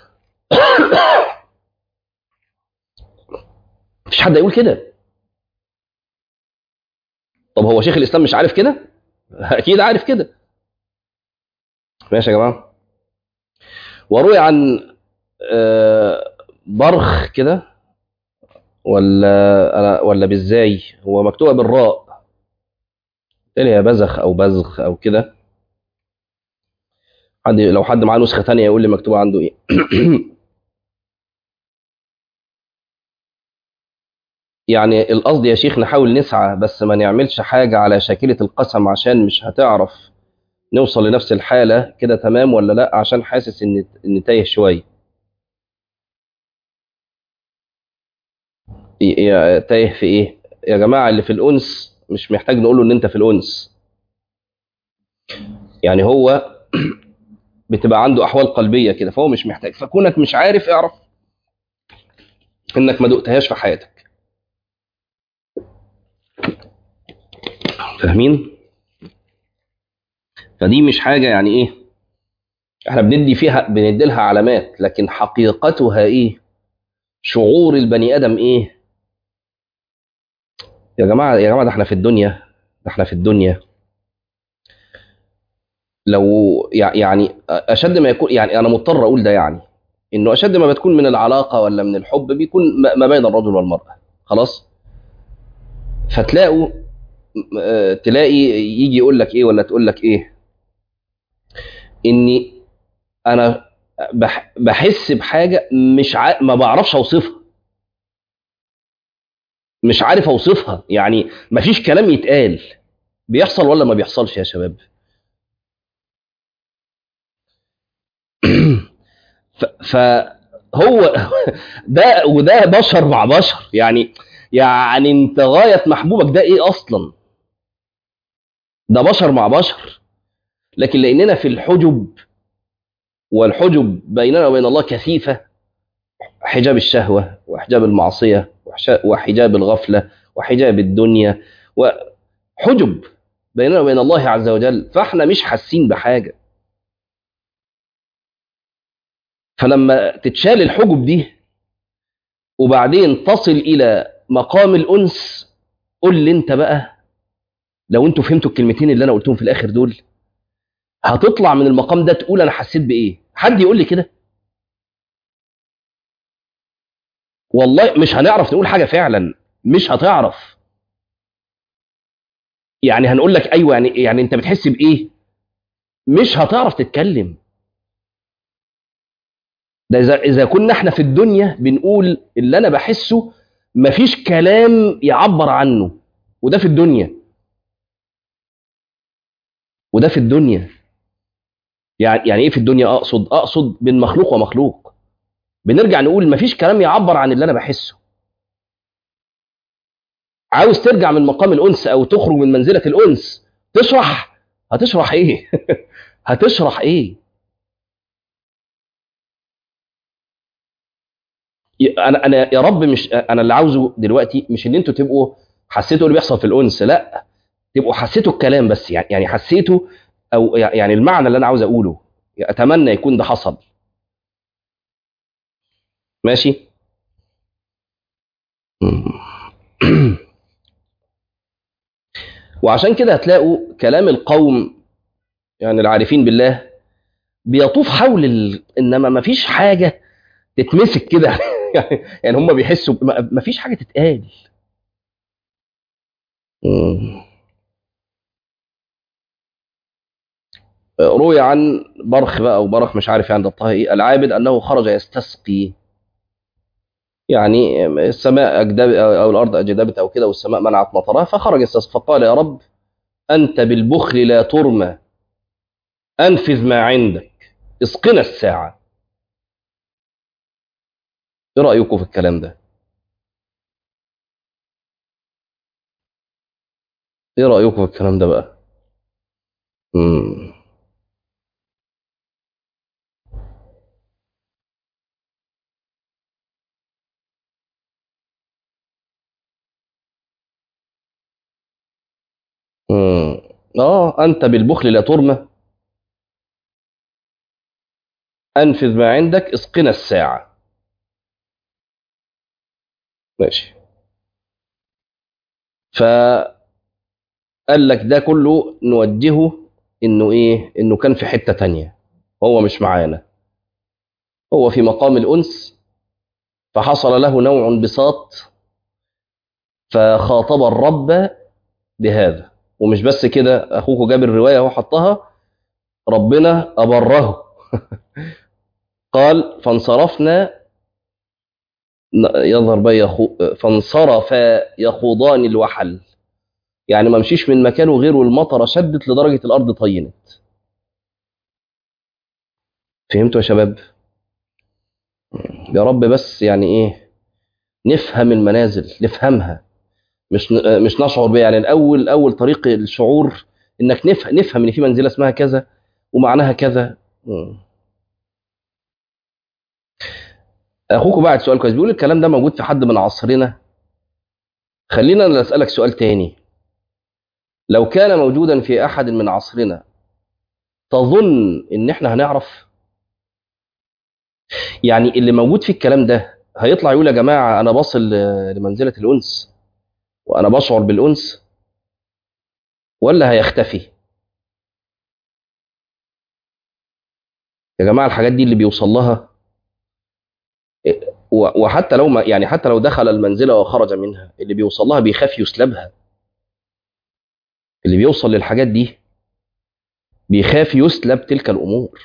مفيش حد هيقول كده طب هو شيخ الاسلام مش عارف كده اكيد عارف كده ماشي يا جماعه وروي عن آه، برخ كده ولا انا ولا بالزاي هو مكتوبه بالراء تاني يا بزخ او بزخ او كده حد لو حد معاه نسخه تانية يقول لي مكتوبه عنده ايه يعني القصد يا شيخ نحاول نسعى بس ما نعملش حاجه على شاكله القسم عشان مش هتعرف نوصل لنفس الحاله كده تمام ولا لا عشان حاسس ان ان تايه شويه ي- يا- تايه في ايه يا جماعه اللي في الانس مش محتاج نقول له ان انت في الانس يعني هو بتبقى عنده احوال قلبيه كده فهو مش محتاج فكونك مش عارف اعرف انك ما دقتهاش في حياتك فاهمين فدي مش حاجه يعني ايه احنا بندي فيها بندي لها علامات لكن حقيقتها ايه شعور البني ادم ايه يا جماعه يا جماعه ده احنا في الدنيا ده احنا في الدنيا لو يع- يعني اشد ما يكون يعني انا مضطر اقول ده يعني انه اشد ما بتكون من العلاقه ولا من الحب بيكون ما- ما بين الرجل والمراه خلاص فتلاقوا آه، تلاقي يجي يقول لك ايه ولا تقول لك ايه اني انا بح بحس بحاجه مش ع... ما بعرفش اوصفها مش عارف اوصفها يعني ما فيش كلام يتقال بيحصل ولا ما بيحصلش يا شباب ف... فهو ده وده بشر مع بشر يعني يعني انت غايه محبوبك ده ايه اصلا ده بشر مع بشر لكن لاننا في الحجب والحجب بيننا وبين الله كثيفه حجاب الشهوه وحجاب المعصيه وحش- وحجاب الغفله وحجاب الدنيا وحجب بيننا وبين الله عز وجل فاحنا مش حاسين بحاجه فلما تتشال الحجب دي وبعدين تصل الى مقام الانس قول لي انت بقى لو انتوا فهمتوا الكلمتين اللي انا قلتهم في الاخر دول هتطلع من المقام ده تقول انا حسيت بايه حد يقول لي كده والله مش هنعرف نقول حاجه فعلا مش هتعرف يعني هنقول لك ايوه يعني يعني انت بتحس بايه مش هتعرف تتكلم ده اذا اذا كنا احنا في الدنيا بنقول اللي انا بحسه مفيش كلام يعبر عنه وده في الدنيا وده في الدنيا يعني يعني ايه في الدنيا اقصد اقصد بين مخلوق ومخلوق بنرجع نقول مفيش كلام يعبر عن اللي انا بحسه عاوز ترجع من مقام الانس او تخرج من منزله الانس تشرح هتشرح ايه هتشرح ايه انا انا يا رب مش انا اللي عاوزه دلوقتي مش ان انتوا تبقوا حسيتوا اللي بيحصل في الانس لا تبقوا حسيتوا الكلام بس يعني يعني حسيتوا او يعني المعنى اللي انا عاوز اقوله اتمنى يكون ده حصل ماشي وعشان كده هتلاقوا كلام القوم يعني العارفين بالله بيطوف حول ال... انما ما فيش حاجه تتمسك كده يعني يعني هم بيحسوا ما فيش حاجه تتقال روي عن برخ بقى او برخ مش عارف يعني ضبطها ايه العابد انه خرج يستسقي يعني السماء أجدب او الارض اجدبت او كده والسماء منعت مطرها فخرج يستسقي فقال يا رب انت بالبخل لا ترمى انفذ ما عندك اسقنا الساعه ايه رايكم في الكلام ده ايه رايكم في الكلام ده بقى امم امم اه انت بالبخل لا ترمى انفذ ما عندك اسقنا الساعه ماشي فقال لك ده كله نوجهه انه ايه انه كان في حته تانية هو مش معانا هو في مقام الانس فحصل له نوع انبساط فخاطب الرب بهذا ومش بس كده اخوك جاب الروايه هو حطها ربنا ابره قال فانصرفنا يظهر بقى يخو... فانصرف يخوضان الوحل يعني ما مشيش من مكانه غير والمطره شدت لدرجه الارض طينت فهمتوا يا شباب يا رب بس يعني ايه نفهم المنازل نفهمها مش مش نشعر بيها يعني الاول اول طريق الشعور انك نفهم نفهم ان في منزله اسمها كذا ومعناها كذا اخوكم بعد سؤال كويس بيقول الكلام ده موجود في حد من عصرنا خلينا اسالك سؤال تاني لو كان موجودا في احد من عصرنا تظن ان احنا هنعرف يعني اللي موجود في الكلام ده هيطلع يقول يا جماعه انا بصل لمنزله الانس وانا بشعر بالانس ولا هيختفي يا جماعه الحاجات دي اللي بيوصل لها وحتى لو ما يعني حتى لو دخل المنزله وخرج منها اللي بيوصل لها بيخاف يسلبها اللي بيوصل للحاجات دي بيخاف يسلب تلك الامور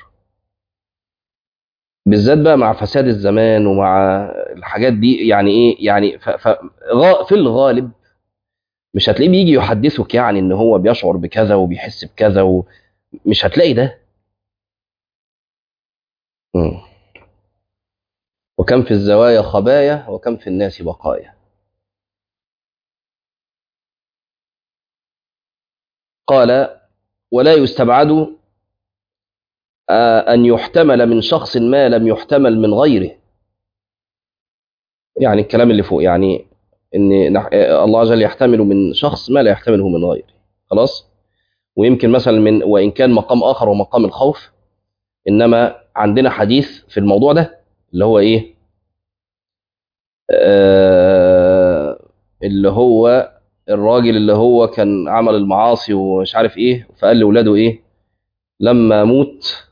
بالذات بقى مع فساد الزمان ومع الحاجات دي يعني ايه يعني ف ف في الغالب مش هتلاقيه بيجي يحدثك يعني ان هو بيشعر بكذا وبيحس بكذا ومش هتلاقي ده م. وكم في الزوايا خبايا وكم في الناس بقايا قال ولا يستبعد أن يحتمل من شخص ما لم يحتمل من غيره يعني الكلام اللي فوق يعني ان الله عز وجل يحتمل من شخص ما لا يحتمله من غيره خلاص ويمكن مثلا من وان كان مقام اخر ومقام الخوف انما عندنا حديث في الموضوع ده اللي هو ايه آه اللي هو الراجل اللي هو كان عمل المعاصي ومش عارف ايه فقال لاولاده ايه لما اموت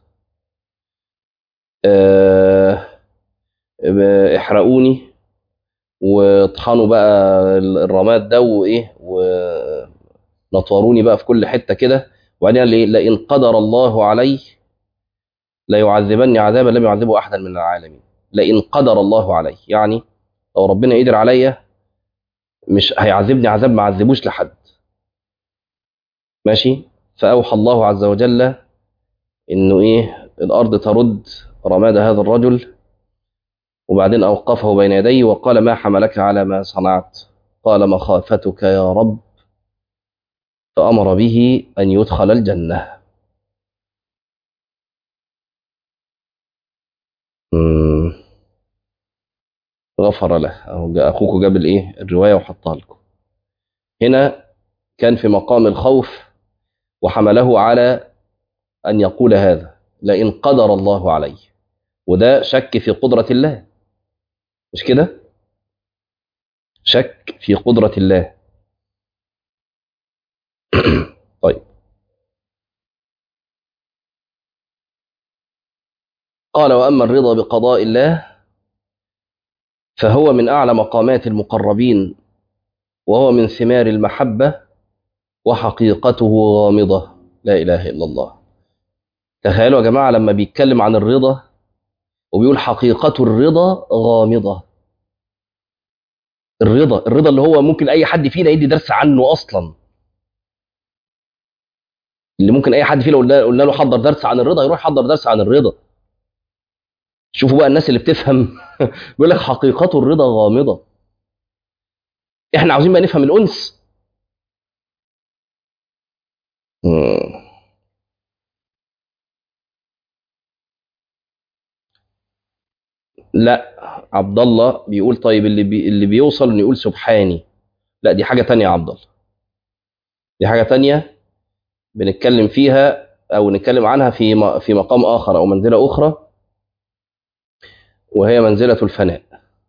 آه احرقوني وطحنوا بقى الرماد ده وايه ونطوروني بقى في كل حته كده وبعدين قال ايه لئن قدر الله علي لا يعذبني عذابا لم يعذبه احدا من العالمين لئن قدر الله علي يعني لو ربنا قدر عليا مش هيعذبني عذاب ما عذبوش لحد ماشي فاوحى الله عز وجل انه ايه الارض ترد رماد هذا الرجل وبعدين أوقفه بين يديه وقال ما حملك على ما صنعت قال مخافتك يا رب فأمر به أن يدخل الجنة مم. غفر له أهو جا- أخوك جاب الإيه الرواية وحطها لكم هنا كان في مقام الخوف وحمله على أن يقول هذا لئن قدر الله علي وده شك في قدرة الله مش كده شك في قدرة الله طيب قال وأما الرضا بقضاء الله فهو من أعلى مقامات المقربين وهو من ثمار المحبة وحقيقته غامضة لا إله إلا الله تخيلوا يا جماعة لما بيتكلم عن الرضا وبيقول حقيقة الرضا غامضة الرضا الرضا اللي هو ممكن أي حد فينا يدي درس عنه أصلا اللي ممكن أي حد فينا قلنا له حضر درس عن الرضا يروح يحضر درس عن الرضا شوفوا بقى الناس اللي بتفهم بيقول لك حقيقة الرضا غامضة احنا عاوزين بقى نفهم الأنس لا عبد الله بيقول طيب اللي بي اللي بيوصل انه يقول سبحاني لا دي حاجة تانية يا عبد الله دي حاجة تانية بنتكلم فيها او نتكلم عنها في في مقام اخر او منزلة اخرى وهي منزلة الفناء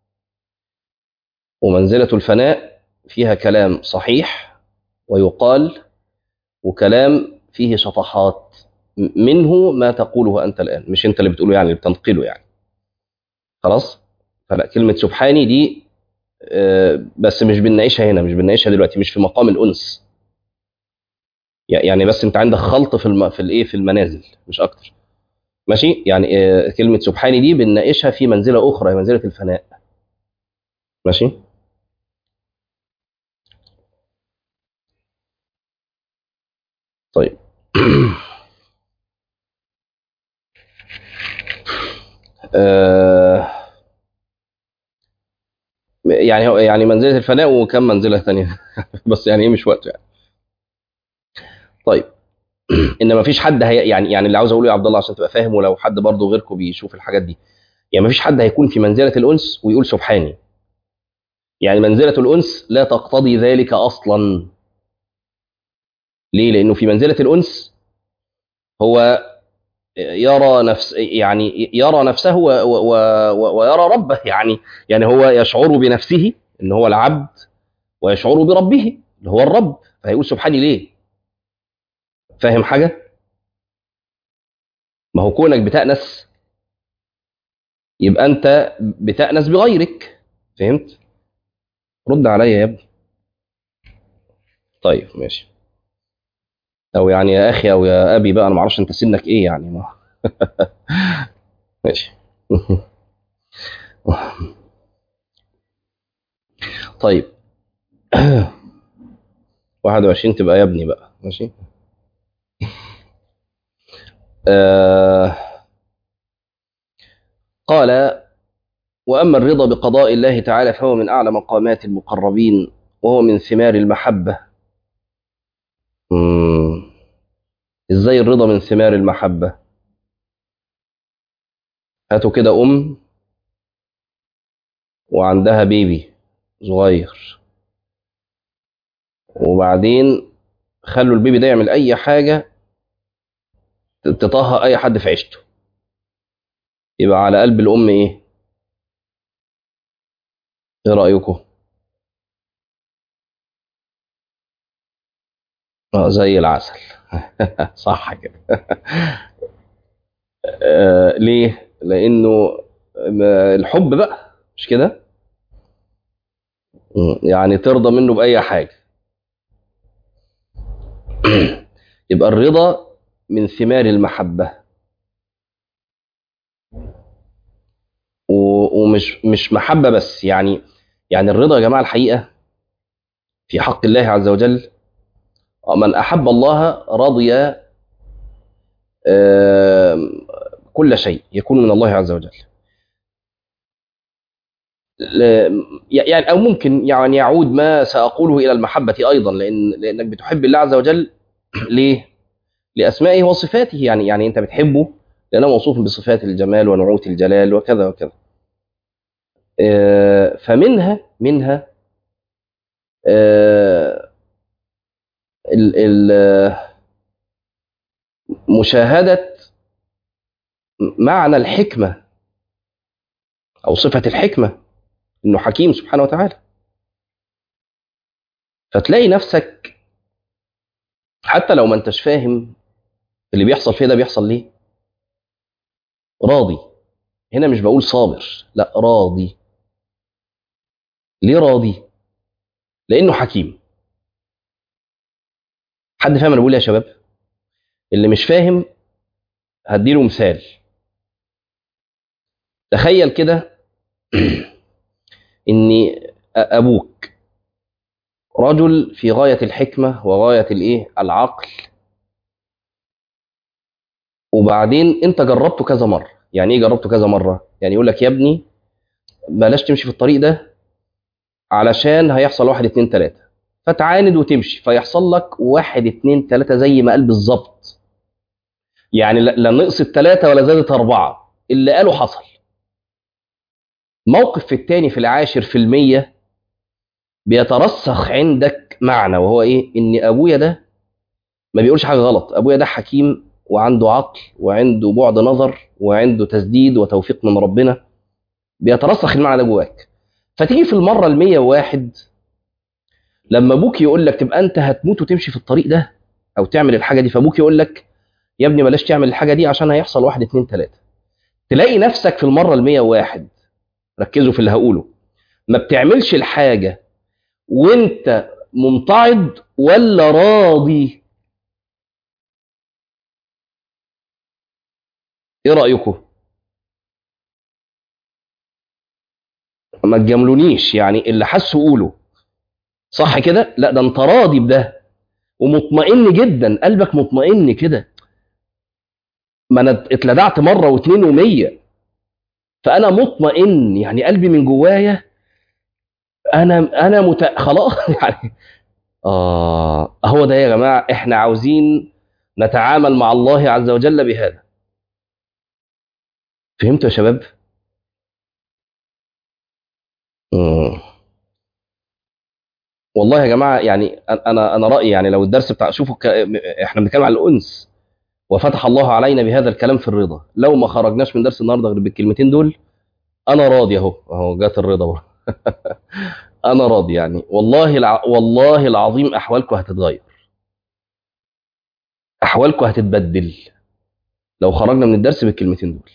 ومنزلة الفناء فيها كلام صحيح ويقال وكلام فيه شطحات منه ما تقوله أنت الآن مش أنت اللي بتقوله يعني اللي بتنقله يعني خلاص فلا كلمة سبحاني دي بس مش بنناقشها هنا مش بنناقشها دلوقتي مش في مقام الأنس يعني بس أنت عندك خلط في الم... في الإيه في المنازل مش أكتر ماشي يعني كلمة سبحاني دي بنناقشها في منزلة أخرى هي منزلة الفناء ماشي طيب آه يعني يعني منزلة الفناء وكم منزلة ثانية بس يعني ايه مش وقته يعني طيب ان ما فيش حد هي يعني يعني اللي عاوز اقوله يا عبد الله عشان تبقى فاهم ولو حد برضه غيركم بيشوف الحاجات دي يعني ما فيش حد هيكون في منزلة الأنس ويقول سبحاني يعني منزلة الأنس لا تقتضي ذلك أصلا ليه؟ لأنه في منزلة الأنس هو يرى نفس يعني يرى نفسه و و و ويرى ربه يعني يعني هو يشعر بنفسه ان هو العبد ويشعر بربه اللي هو الرب فهيقول سبحاني ليه؟ فاهم حاجه؟ ما هو كونك بتأنس يبقى انت بتأنس بغيرك فهمت؟ رد عليا يا ابني طيب ماشي او يعني يا اخي او يا ابي بقى انا ما اعرفش انت سنك ايه يعني ما ماشي طيب 21 تبقى يا ابني بقى ماشي آه قال واما الرضا بقضاء الله تعالى فهو من اعلى مقامات المقربين وهو من ثمار المحبه مم. ازاي الرضا من ثمار المحبة هاتوا كده ام وعندها بيبي صغير وبعدين خلوا البيبي ده يعمل اي حاجة تطهر اي حد في عيشته يبقى على قلب الام ايه ايه رأيكم اه زي العسل صح كده آه ليه لانه الحب بقى مش كده يعني ترضى منه باي حاجه يبقى الرضا من ثمار المحبه ومش مش محبه بس يعني يعني الرضا يا جماعه الحقيقه في حق الله عز وجل من أحب الله رضي كل شيء يكون من الله عز وجل يعني أو ممكن يعني يعود ما سأقوله إلى المحبة أيضا لأن لأنك بتحب الله عز وجل ليه؟ لأسمائه وصفاته يعني يعني أنت بتحبه لأنه موصوف بصفات الجمال ونعوت الجلال وكذا وكذا فمنها منها ال ال مشاهدة معنى الحكمة أو صفة الحكمة إنه حكيم سبحانه وتعالى فتلاقي نفسك حتى لو ما انتش فاهم اللي بيحصل فيه ده بيحصل ليه راضي هنا مش بقول صابر لا راضي ليه راضي لانه حكيم حد فاهم انا بقول إيه يا شباب اللي مش فاهم هديله مثال تخيل كده ان ابوك رجل في غايه الحكمه وغايه الايه العقل وبعدين انت جربته كذا مره يعني ايه جربته كذا مره يعني يقول لك يا ابني بلاش تمشي في الطريق ده علشان هيحصل واحد اتنين تلاته فتعاند وتمشي فيحصل لك واحد اتنين تلاته زي ما قال بالظبط يعني لا لا نقصت تلاته ولا زادت اربعه اللي قاله حصل موقف في التاني في العاشر في المية بيترسخ عندك معنى وهو ايه ان ابويا ده ما بيقولش حاجه غلط ابويا ده حكيم وعنده عقل وعنده بعد نظر وعنده تسديد وتوفيق من ربنا بيترسخ المعنى ده جواك فتيجي في المره المية وواحد لما ابوك يقول لك تبقى انت هتموت وتمشي في الطريق ده او تعمل الحاجه دي فابوك يقول لك يا ابني بلاش تعمل الحاجه دي عشان هيحصل واحد اتنين تلاته تلاقي نفسك في المره المية وواحد ركزوا في اللي هقوله ما بتعملش الحاجه وانت ممتعض ولا راضي ايه رايكم ما تجاملونيش يعني اللي حسه قوله صح كده لا ده انت راضي بده ومطمئن جدا قلبك مطمئن كده ما انا اتلدعت مره واثنين ومية فانا مطمئن يعني قلبي من جوايا انا انا مت... خلاص يعني اه هو ده يا جماعه احنا عاوزين نتعامل مع الله عز وجل بهذا فهمتوا يا شباب مم. والله يا جماعه يعني انا انا رايي يعني لو الدرس بتاع شوفوا ك... احنا بنتكلم عن الانس وفتح الله علينا بهذا الكلام في الرضا لو ما خرجناش من درس النهارده غير بالكلمتين دول انا راضي اهو اهو جات الرضا اهو انا راضي يعني والله الع... والله العظيم احوالكم هتتغير احوالكم هتتبدل لو خرجنا من الدرس بالكلمتين دول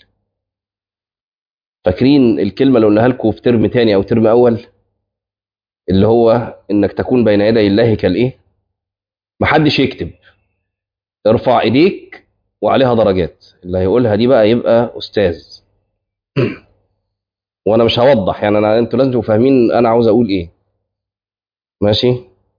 فاكرين الكلمه اللي قلناها لكم في ترم تاني او ترم اول اللي هو انك تكون بين يدي الله كالايه محدش يكتب ارفع ايديك وعليها درجات اللي هيقولها دي بقى يبقى استاذ وانا مش هوضح يعني انا انتوا لازم تبقوا فاهمين انا عاوز اقول ايه ماشي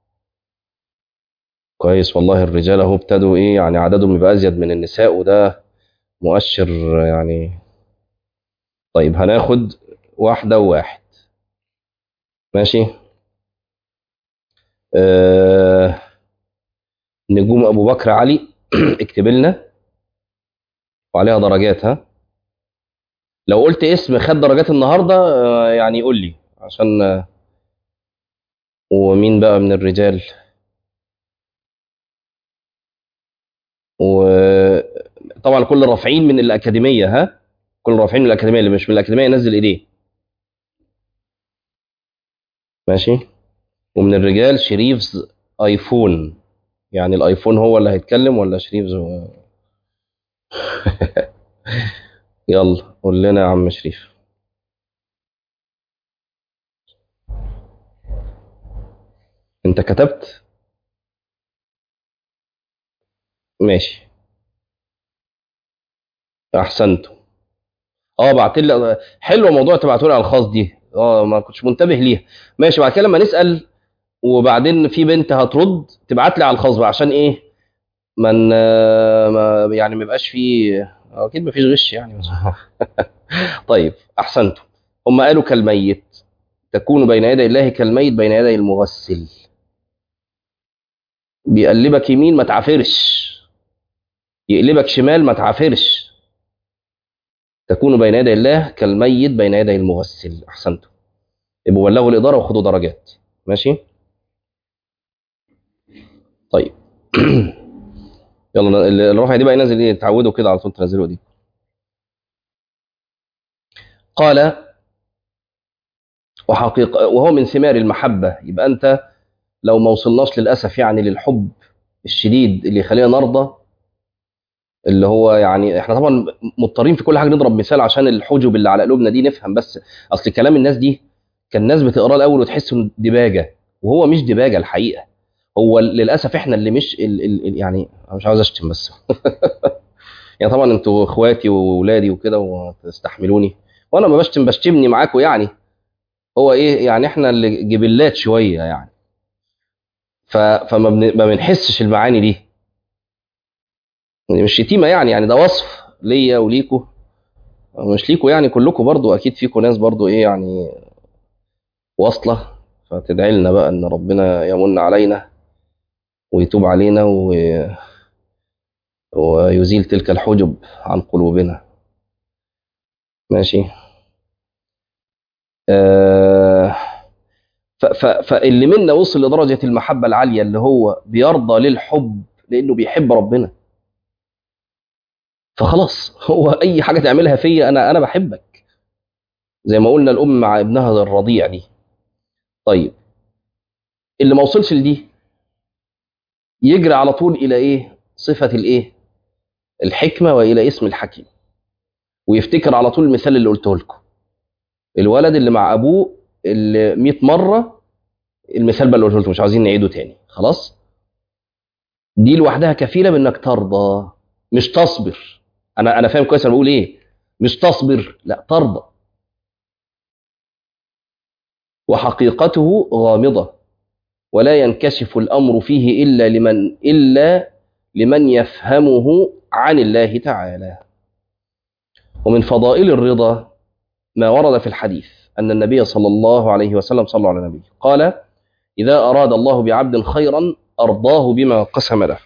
كويس والله الرجال اهو ابتدوا ايه يعني عددهم يبقى ازيد من النساء وده مؤشر يعني طيب هناخد واحدة وواحد ماشي آه نجوم ابو بكر علي اكتب لنا وعليها درجات ها لو قلت اسم خد درجات النهارده آه، يعني قول لي عشان آه، ومين بقى من الرجال وطبعا كل الرافعين من الأكاديمية ها كل الرافعين من الأكاديمية اللي مش من الأكاديمية ينزل إيديه ماشي ومن الرجال شريفز ايفون يعني الايفون هو اللي هيتكلم ولا شريفز هو يلا قول لنا يا عم شريف انت كتبت ماشي احسنتوا اه بعت لي حلو موضوع تبعتوا لي على الخاص دي اه ما كنتش منتبه ليها ماشي بعد كده لما نسال وبعدين في بنت هترد تبعت لي على الخاص بقى عشان ايه من ما يعني ما يبقاش فيه اكيد ما فيش غش يعني طيب احسنتم هم قالوا كالميت تكون بين يدي الله كالميت بين يدي المغسل بيقلبك يمين ما تعافرش يقلبك شمال ما تعافرش تكون بين يدي الله كالميت بين يدي المغسل احسنتم يبقوا بلغوا الاداره وخدوا درجات ماشي طيب يلا ال- الرفع دي بقى ينزل ايه تعودوا كده على طول تنزلوا دي قال وحقيقة وهو من ثمار المحبة يبقى أنت لو ما وصلناش للأسف يعني للحب الشديد اللي يخلينا نرضى اللي هو يعني احنا طبعا مضطرين في كل حاجة نضرب مثال عشان الحجب اللي على قلوبنا دي نفهم بس أصل كلام الناس دي كان الناس بتقراه الأول وتحس إنه دباجة وهو مش دباجة الحقيقة هو للأسف احنا اللي مش ال ال ال يعني أنا مش عاوز أشتم بس يعني طبعا انتوا اخواتي واولادي وكده وتستحملوني وانا ما بشتم بشتمني معاكم يعني هو ايه يعني احنا اللي جبلات شويه يعني ف فما بن... ما بنحسش المعاني دي مش شتيمه يعني يعني ده وصف ليا وليكوا مش ليكوا يعني كلكم برضو اكيد فيكم ناس برضو ايه يعني واصله فتدعي لنا بقى ان ربنا يمن علينا ويتوب علينا و... ويزيل تلك الحجب عن قلوبنا ماشي آه ف... ف... فاللي منا وصل لدرجة المحبة العالية اللي هو بيرضى للحب لأنه بيحب ربنا فخلاص هو أي حاجة تعملها فيا أنا أنا بحبك زي ما قلنا الأم مع ابنها الرضيع دي طيب اللي ما وصلش لدي يجري على طول إلى إيه صفة الإيه الحكمة وإلى اسم الحكيم ويفتكر على طول المثال اللي قلته لكم الولد اللي مع أبوه اللي 100 مرة المثال بقى اللي قلته لكم مش عايزين نعيده تاني خلاص دي لوحدها كفيلة بإنك ترضى مش تصبر أنا أنا فاهم كويس أنا بقول إيه مش تصبر لا ترضى وحقيقته غامضة ولا ينكشف الأمر فيه إلا لمن إلا لمن يفهمه عن الله تعالى ومن فضائل الرضا ما ورد في الحديث أن النبي صلى الله عليه وسلم صلى على النبي قال إذا أراد الله بعبد خيرا أرضاه بما قسم له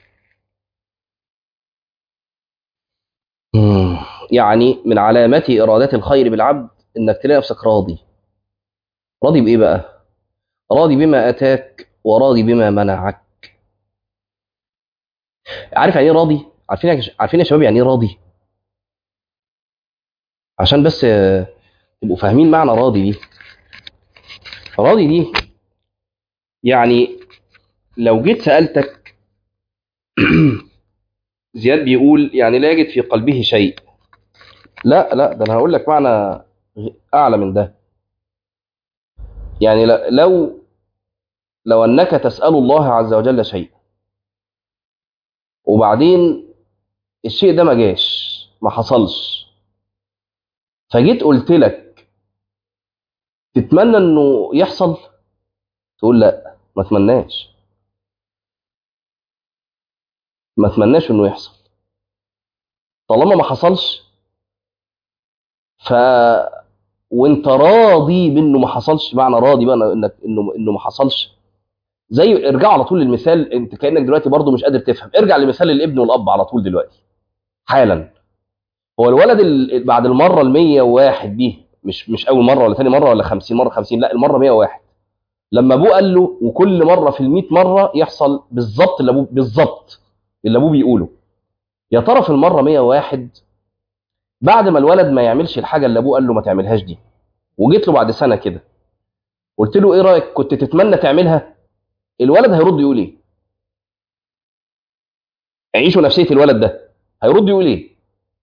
يعني من علامات إرادة الخير بالعبد إنك تلاقي نفسك راضي راضي بإيه بقى؟ راضي بما أتاك وراضي بما منعك عارف يعني ايه راضي؟ عارفين عارفين يا شباب يعني ايه راضي؟ عشان بس تبقوا فاهمين معنى راضي دي راضي دي يعني لو جيت سألتك زياد بيقول يعني لا يجد في قلبه شيء لا لا ده انا هقول لك معنى اعلى من ده يعني لو لو انك تسأل الله عز وجل شيء وبعدين الشيء ده ما جاش ما حصلش فجيت قلت لك تتمنى انه يحصل تقول لا ما اتمناش ما اتمناش انه يحصل طالما ما حصلش ف وانت راضي بانه ما حصلش معنى راضي بقى انك انه انه ما حصلش زي ارجع على طول للمثال انت كانك دلوقتي برضو مش قادر تفهم ارجع لمثال الابن والاب على طول دلوقتي حالا هو الولد ال... بعد المره ال 101 دي مش مش اول مره ولا ثاني مره ولا 50 مره 50 لا المره 101 لما ابوه قال له وكل مره في ال 100 مره يحصل بالظبط اللي ابوه بالظبط اللي ابوه بيقوله يا ترى في المره 101 بعد ما الولد ما يعملش الحاجه اللي ابوه قال له ما تعملهاش دي وجيت له بعد سنه كده قلت له ايه رايك كنت تتمنى تعملها الولد هيرد يقول ايه عيشوا نفسيه الولد ده هيرد يقول ايه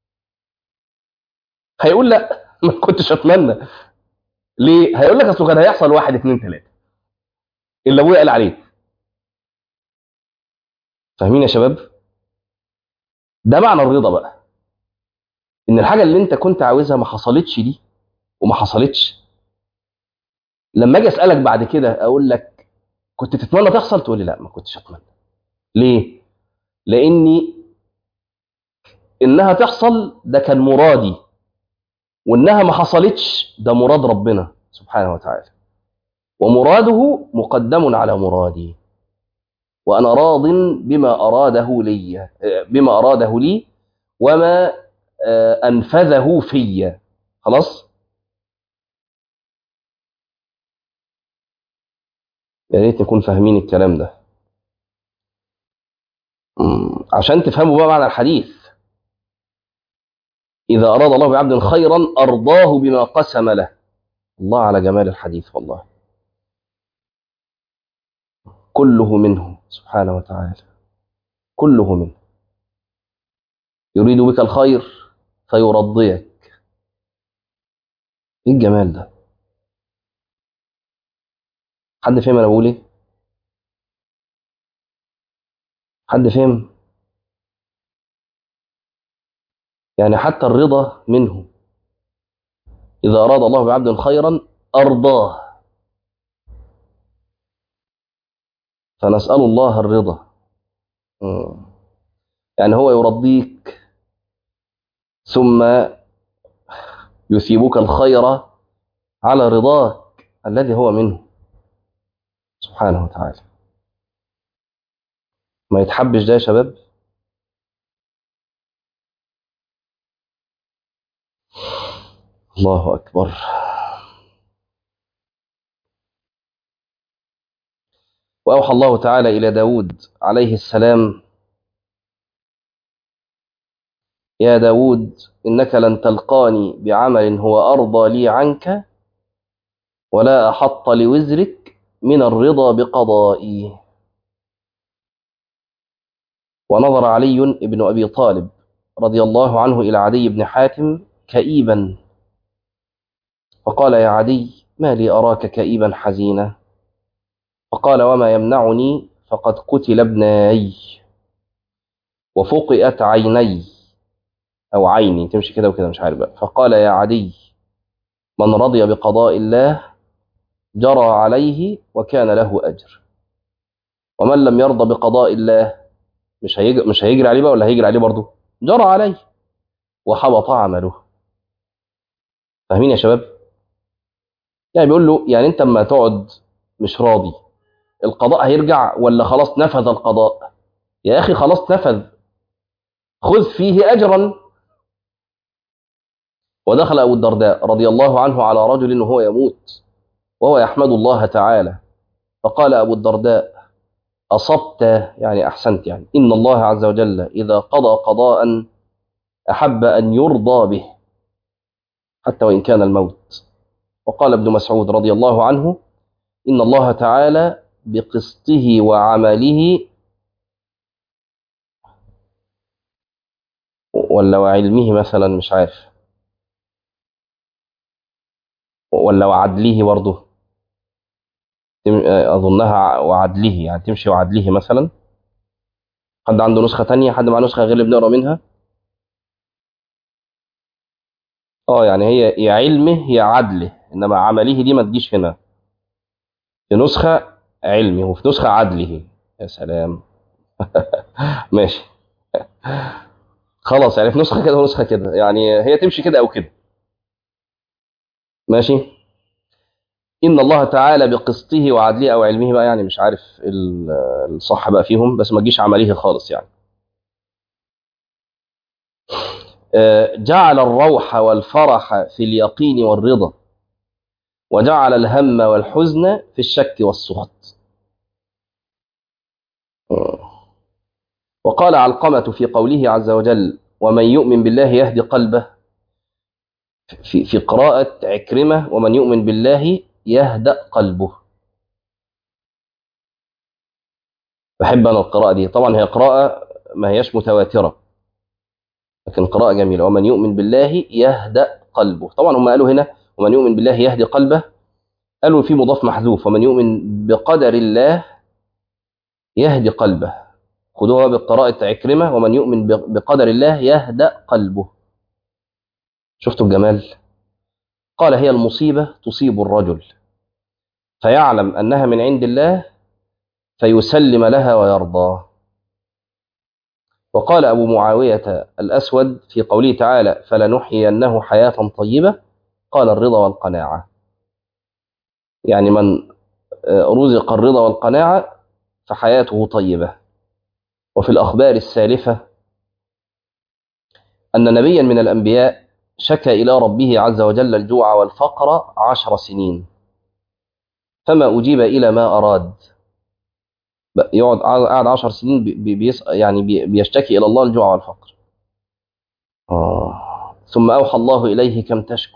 هيقول لا ما كنتش اتمنى ليه هيقول لك اصل كان هيحصل واحد اتنين تلاته اللي ابويا قال عليه فاهمين يا شباب ده معنى الرضا بقى ان الحاجه اللي انت كنت عاوزها ما حصلتش دي وما حصلتش لما اجي اسالك بعد كده اقول لك كنت تتمنى تحصل تقول لي لا ما كنتش اتمنى ليه لاني انها تحصل ده كان مرادي وانها ما حصلتش ده مراد ربنا سبحانه وتعالى ومراده مقدم على مرادي وانا راض بما اراده لي بما اراده لي وما انفذه في خلاص يا ريت نكون فاهمين الكلام ده مم. عشان تفهموا بقى معنى الحديث إذا أراد الله بعبد خيرا أرضاه بما قسم له الله على جمال الحديث والله كله منه سبحانه وتعالى كله منه يريد بك الخير فيرضيك ايه الجمال ده حد فهم انا بقول ايه حد فهم يعني حتى الرضا منه إذا أراد الله بعبد خيرا أرضاه فنسأل الله الرضا مم. يعني هو يرضيك ثم يثيبك الخير على رضاك الذي هو منه سبحانه وتعالى ما يتحبش ده يا شباب الله أكبر وأوحى الله تعالى إلى داود عليه السلام يا داود إنك لن تلقاني بعمل هو أرضى لي عنك ولا أحط لوزرك من الرضا بقضائي ونظر علي بن أبي طالب رضي الله عنه إلى عدي بن حاتم كئيبا فقال يا عدي ما لي أراك كئيبا حزينا فقال وما يمنعني فقد قتل ابناي وفقئت عيني أو عيني تمشي كده وكده مش عارف بقى فقال يا عدي من رضي بقضاء الله جرى عليه وكان له أجر ومن لم يرضى بقضاء الله مش هيجري مش هيجري عليه بقى ولا هيجري عليه برضه جرى عليه وحبط عمله فاهمين يا شباب يعني بيقول له يعني انت اما تقعد مش راضي القضاء هيرجع ولا خلاص نفذ القضاء يا اخي خلاص نفذ خذ فيه اجرا ودخل ابو الدرداء رضي الله عنه على رجل وهو يموت وهو يحمد الله تعالى فقال ابو الدرداء اصبت يعني احسنت يعني ان الله عز وجل اذا قضى قضاء احب ان يرضى به حتى وان كان الموت وقال ابن مسعود رضي الله عنه إن الله تعالى بقسطه وعمله ولا وعلمه مثلا مش عارف ولا وعدله برضه أظنها وعدله يعني تمشي وعدله مثلا حد عنده نسخة تانية حد مع نسخة غير اللي بنقرا منها اه يعني هي يا علمه يا عدله انما عمله دي ما تجيش هنا في نسخة علمه وفي نسخة عدله يا سلام ماشي خلاص يعني في نسخة كده ونسخة كده يعني هي تمشي كده أو كده ماشي إن الله تعالى بقسطه وعدله أو علمه بقى يعني مش عارف الصح بقى فيهم بس ما تجيش عمليه خالص يعني جعل الروح والفرح في اليقين والرضا وجعل الهم والحزن في الشك والسخط وقال علقمة في قوله عز وجل ومن يؤمن بالله يهدي قلبه في, في قراءة عكرمة ومن يؤمن بالله يهدأ قلبه بحب أنا القراءة دي طبعا هي قراءة ما هيش متواترة لكن قراءة جميلة ومن يؤمن بالله يهدأ قلبه طبعا هم قالوا هنا ومن يؤمن بالله يهدي قلبه قالوا في مضاف محذوف ومن يؤمن بقدر الله يهدي قلبه خذوها بقراءة عكرمة ومن يؤمن بقدر الله يهدأ قلبه شفتوا الجمال قال هي المصيبة تصيب الرجل فيعلم أنها من عند الله فيسلم لها ويرضى وقال أبو معاوية الأسود في قوله تعالى فلنحيينه حياة طيبة قال الرضا والقناعة يعني من رزق الرضا والقناعة فحياته طيبة وفي الأخبار السالفة أن نبيا من الأنبياء شكى إلى ربه عز وجل الجوع والفقر عشر سنين فما أجيب إلى ما أراد يقعد قاعد 10 سنين بي بيس يعني بي بيشتكي الى الله الجوع والفقر آه. ثم اوحى الله اليه كم تشكو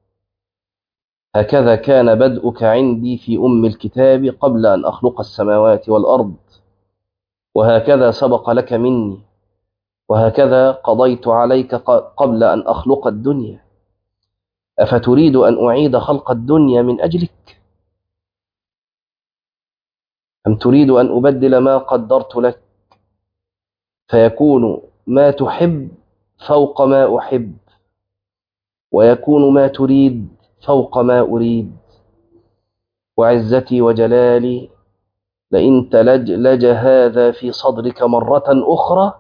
هكذا كان بدءك عندي في ام الكتاب قبل ان اخلق السماوات والارض وهكذا سبق لك مني وهكذا قضيت عليك قبل ان اخلق الدنيا افتريد ان اعيد خلق الدنيا من اجلك أم تريد أن أبدل ما قدرت لك فيكون ما تحب فوق ما أحب ويكون ما تريد فوق ما أريد وعزتي وجلالي لئن تلجلج هذا في صدرك مرة أخرى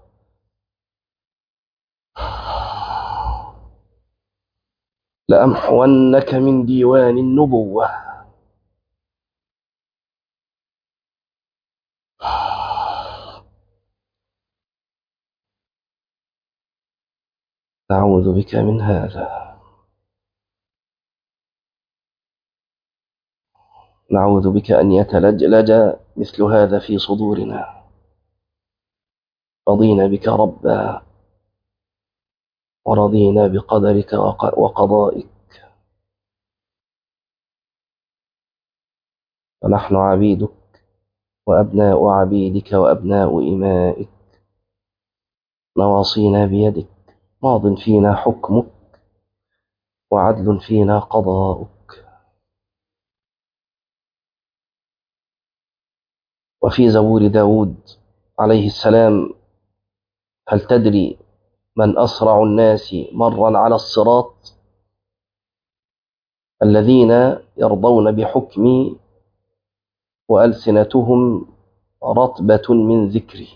لأمحونك من ديوان النبوة نعوذ بك من هذا نعوذ بك أن يتلجلج مثل هذا في صدورنا رضينا بك ربا ورضينا بقدرك وقضائك ونحن عبيدك وأبناء عبيدك وأبناء إمائك نواصينا بيدك ماض فينا حكمك وعدل فينا قضاؤك وفي زبور داود عليه السلام هل تدري من أسرع الناس مرا على الصراط الذين يرضون بحكمي وألسنتهم رطبة من ذكري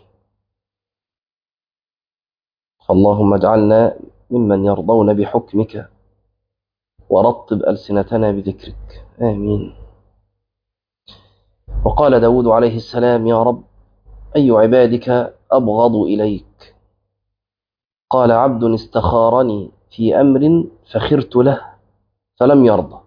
فاللهم اجعلنا ممن يرضون بحكمك ورطب ألسنتنا بذكرك آمين وقال داود عليه السلام يا رب أي عبادك أبغض إليك قال عبد استخارني في أمر فخرت له فلم يرضى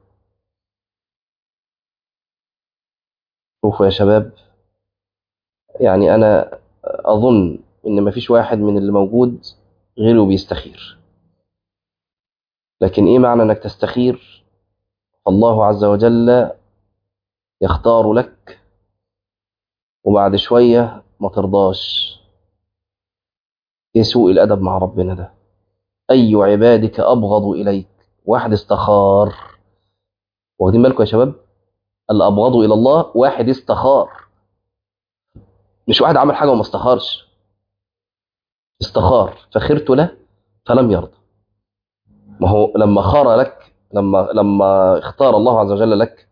شوفوا يا شباب يعني أنا أظن إن مفيش واحد من اللي موجود غيره بيستخير لكن إيه معنى أنك تستخير الله عز وجل يختار لك وبعد شوية ما ترضاش ايه سوء الادب مع ربنا ده اي عبادك ابغض اليك واحد استخار واخدين بالكم يا شباب الابغض الى الله واحد استخار مش واحد عمل حاجه وما استخارش استخار فخرت له فلم يرضى ما هو لما خار لك لما لما اختار الله عز وجل لك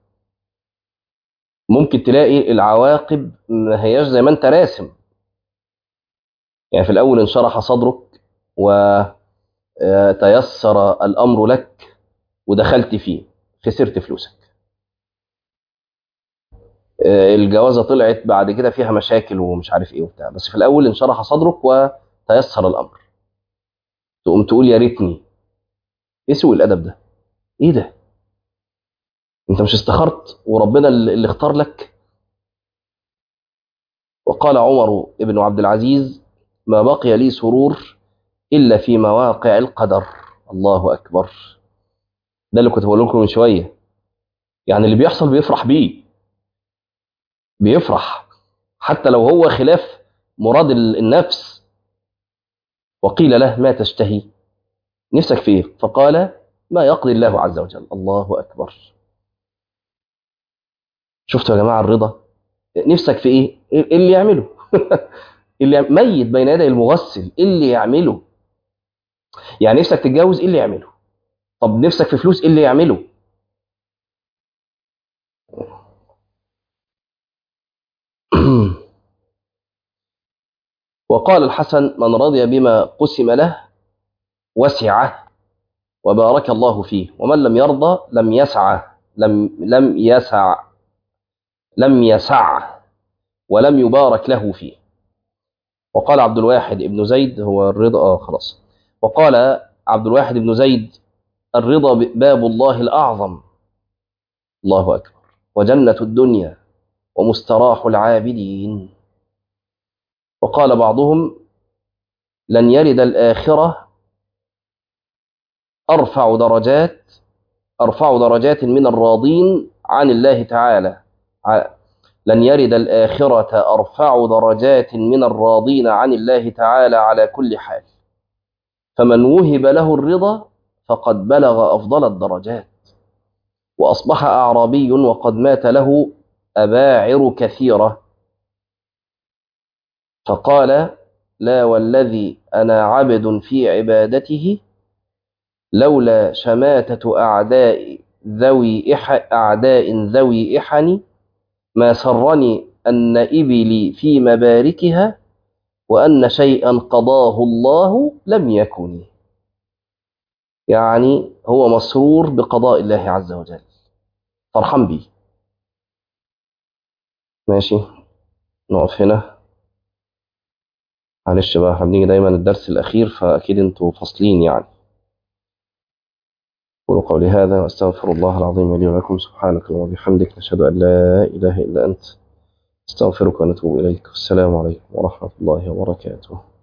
ممكن تلاقي العواقب ما هياش زي ما انت راسم يعني في الأول انشرح صدرك وتيسر الأمر لك ودخلت فيه خسرت فلوسك الجوازة طلعت بعد كده فيها مشاكل ومش عارف ايه وبتاع بس في الأول انشرح صدرك وتيسر الأمر تقوم تقول يا ريتني ايه سوء الأدب ده ايه ده انت مش استخرت وربنا اللي اختار لك وقال عمر بن عبد العزيز ما بقي لي سرور إلا في مواقع القدر الله أكبر ده اللي كنت بقول لكم من شوية يعني اللي بيحصل بيفرح بيه بيفرح حتى لو هو خلاف مراد النفس وقيل له ما تشتهي نفسك فيه فقال ما يقضي الله عز وجل الله أكبر شفتوا يا جماعة الرضا نفسك في ايه اللي يعمله اللي ميت بين يدي المغسل اللي يعمله يعني نفسك تتجوز ايه اللي يعمله طب نفسك في فلوس ايه اللي يعمله وقال الحسن من رضي بما قسم له وسعه وبارك الله فيه ومن لم يرضى لم يسعه لم لم يسع لم يسعه ولم يبارك له فيه وقال عبد الواحد ابن زيد هو الرضا آه خلاص وقال عبد الواحد ابن زيد الرضا باب الله الأعظم الله أكبر وجنة الدنيا ومستراح العابدين وقال بعضهم لن يرد الآخرة أرفع درجات أرفع درجات من الراضين عن الله تعالى لن يرد الآخرة أرفع درجات من الراضين عن الله تعالى على كل حال فمن وهب له الرضا فقد بلغ أفضل الدرجات وأصبح أعرابي وقد مات له أباعر كثيرة فقال لا والذي أنا عبد في عبادته لولا شماتة أعداء ذوي إح أعداء ذوي إحن ما سرني أن إبلي في مباركها وأن شيئا قضاه الله لم يكن يعني هو مسرور بقضاء الله عز وجل فرحان بيه ماشي نقف هنا معلش بقى احنا بنيجي دايما الدرس الأخير فأكيد انتوا فاصلين يعني قولوا قولي هذا واستغفر الله العظيم لي ولكم سبحانك اللهم وبحمدك نشهد أن لا إله إلا أنت استغفرك ونتوب إليك والسلام عليكم ورحمة الله وبركاته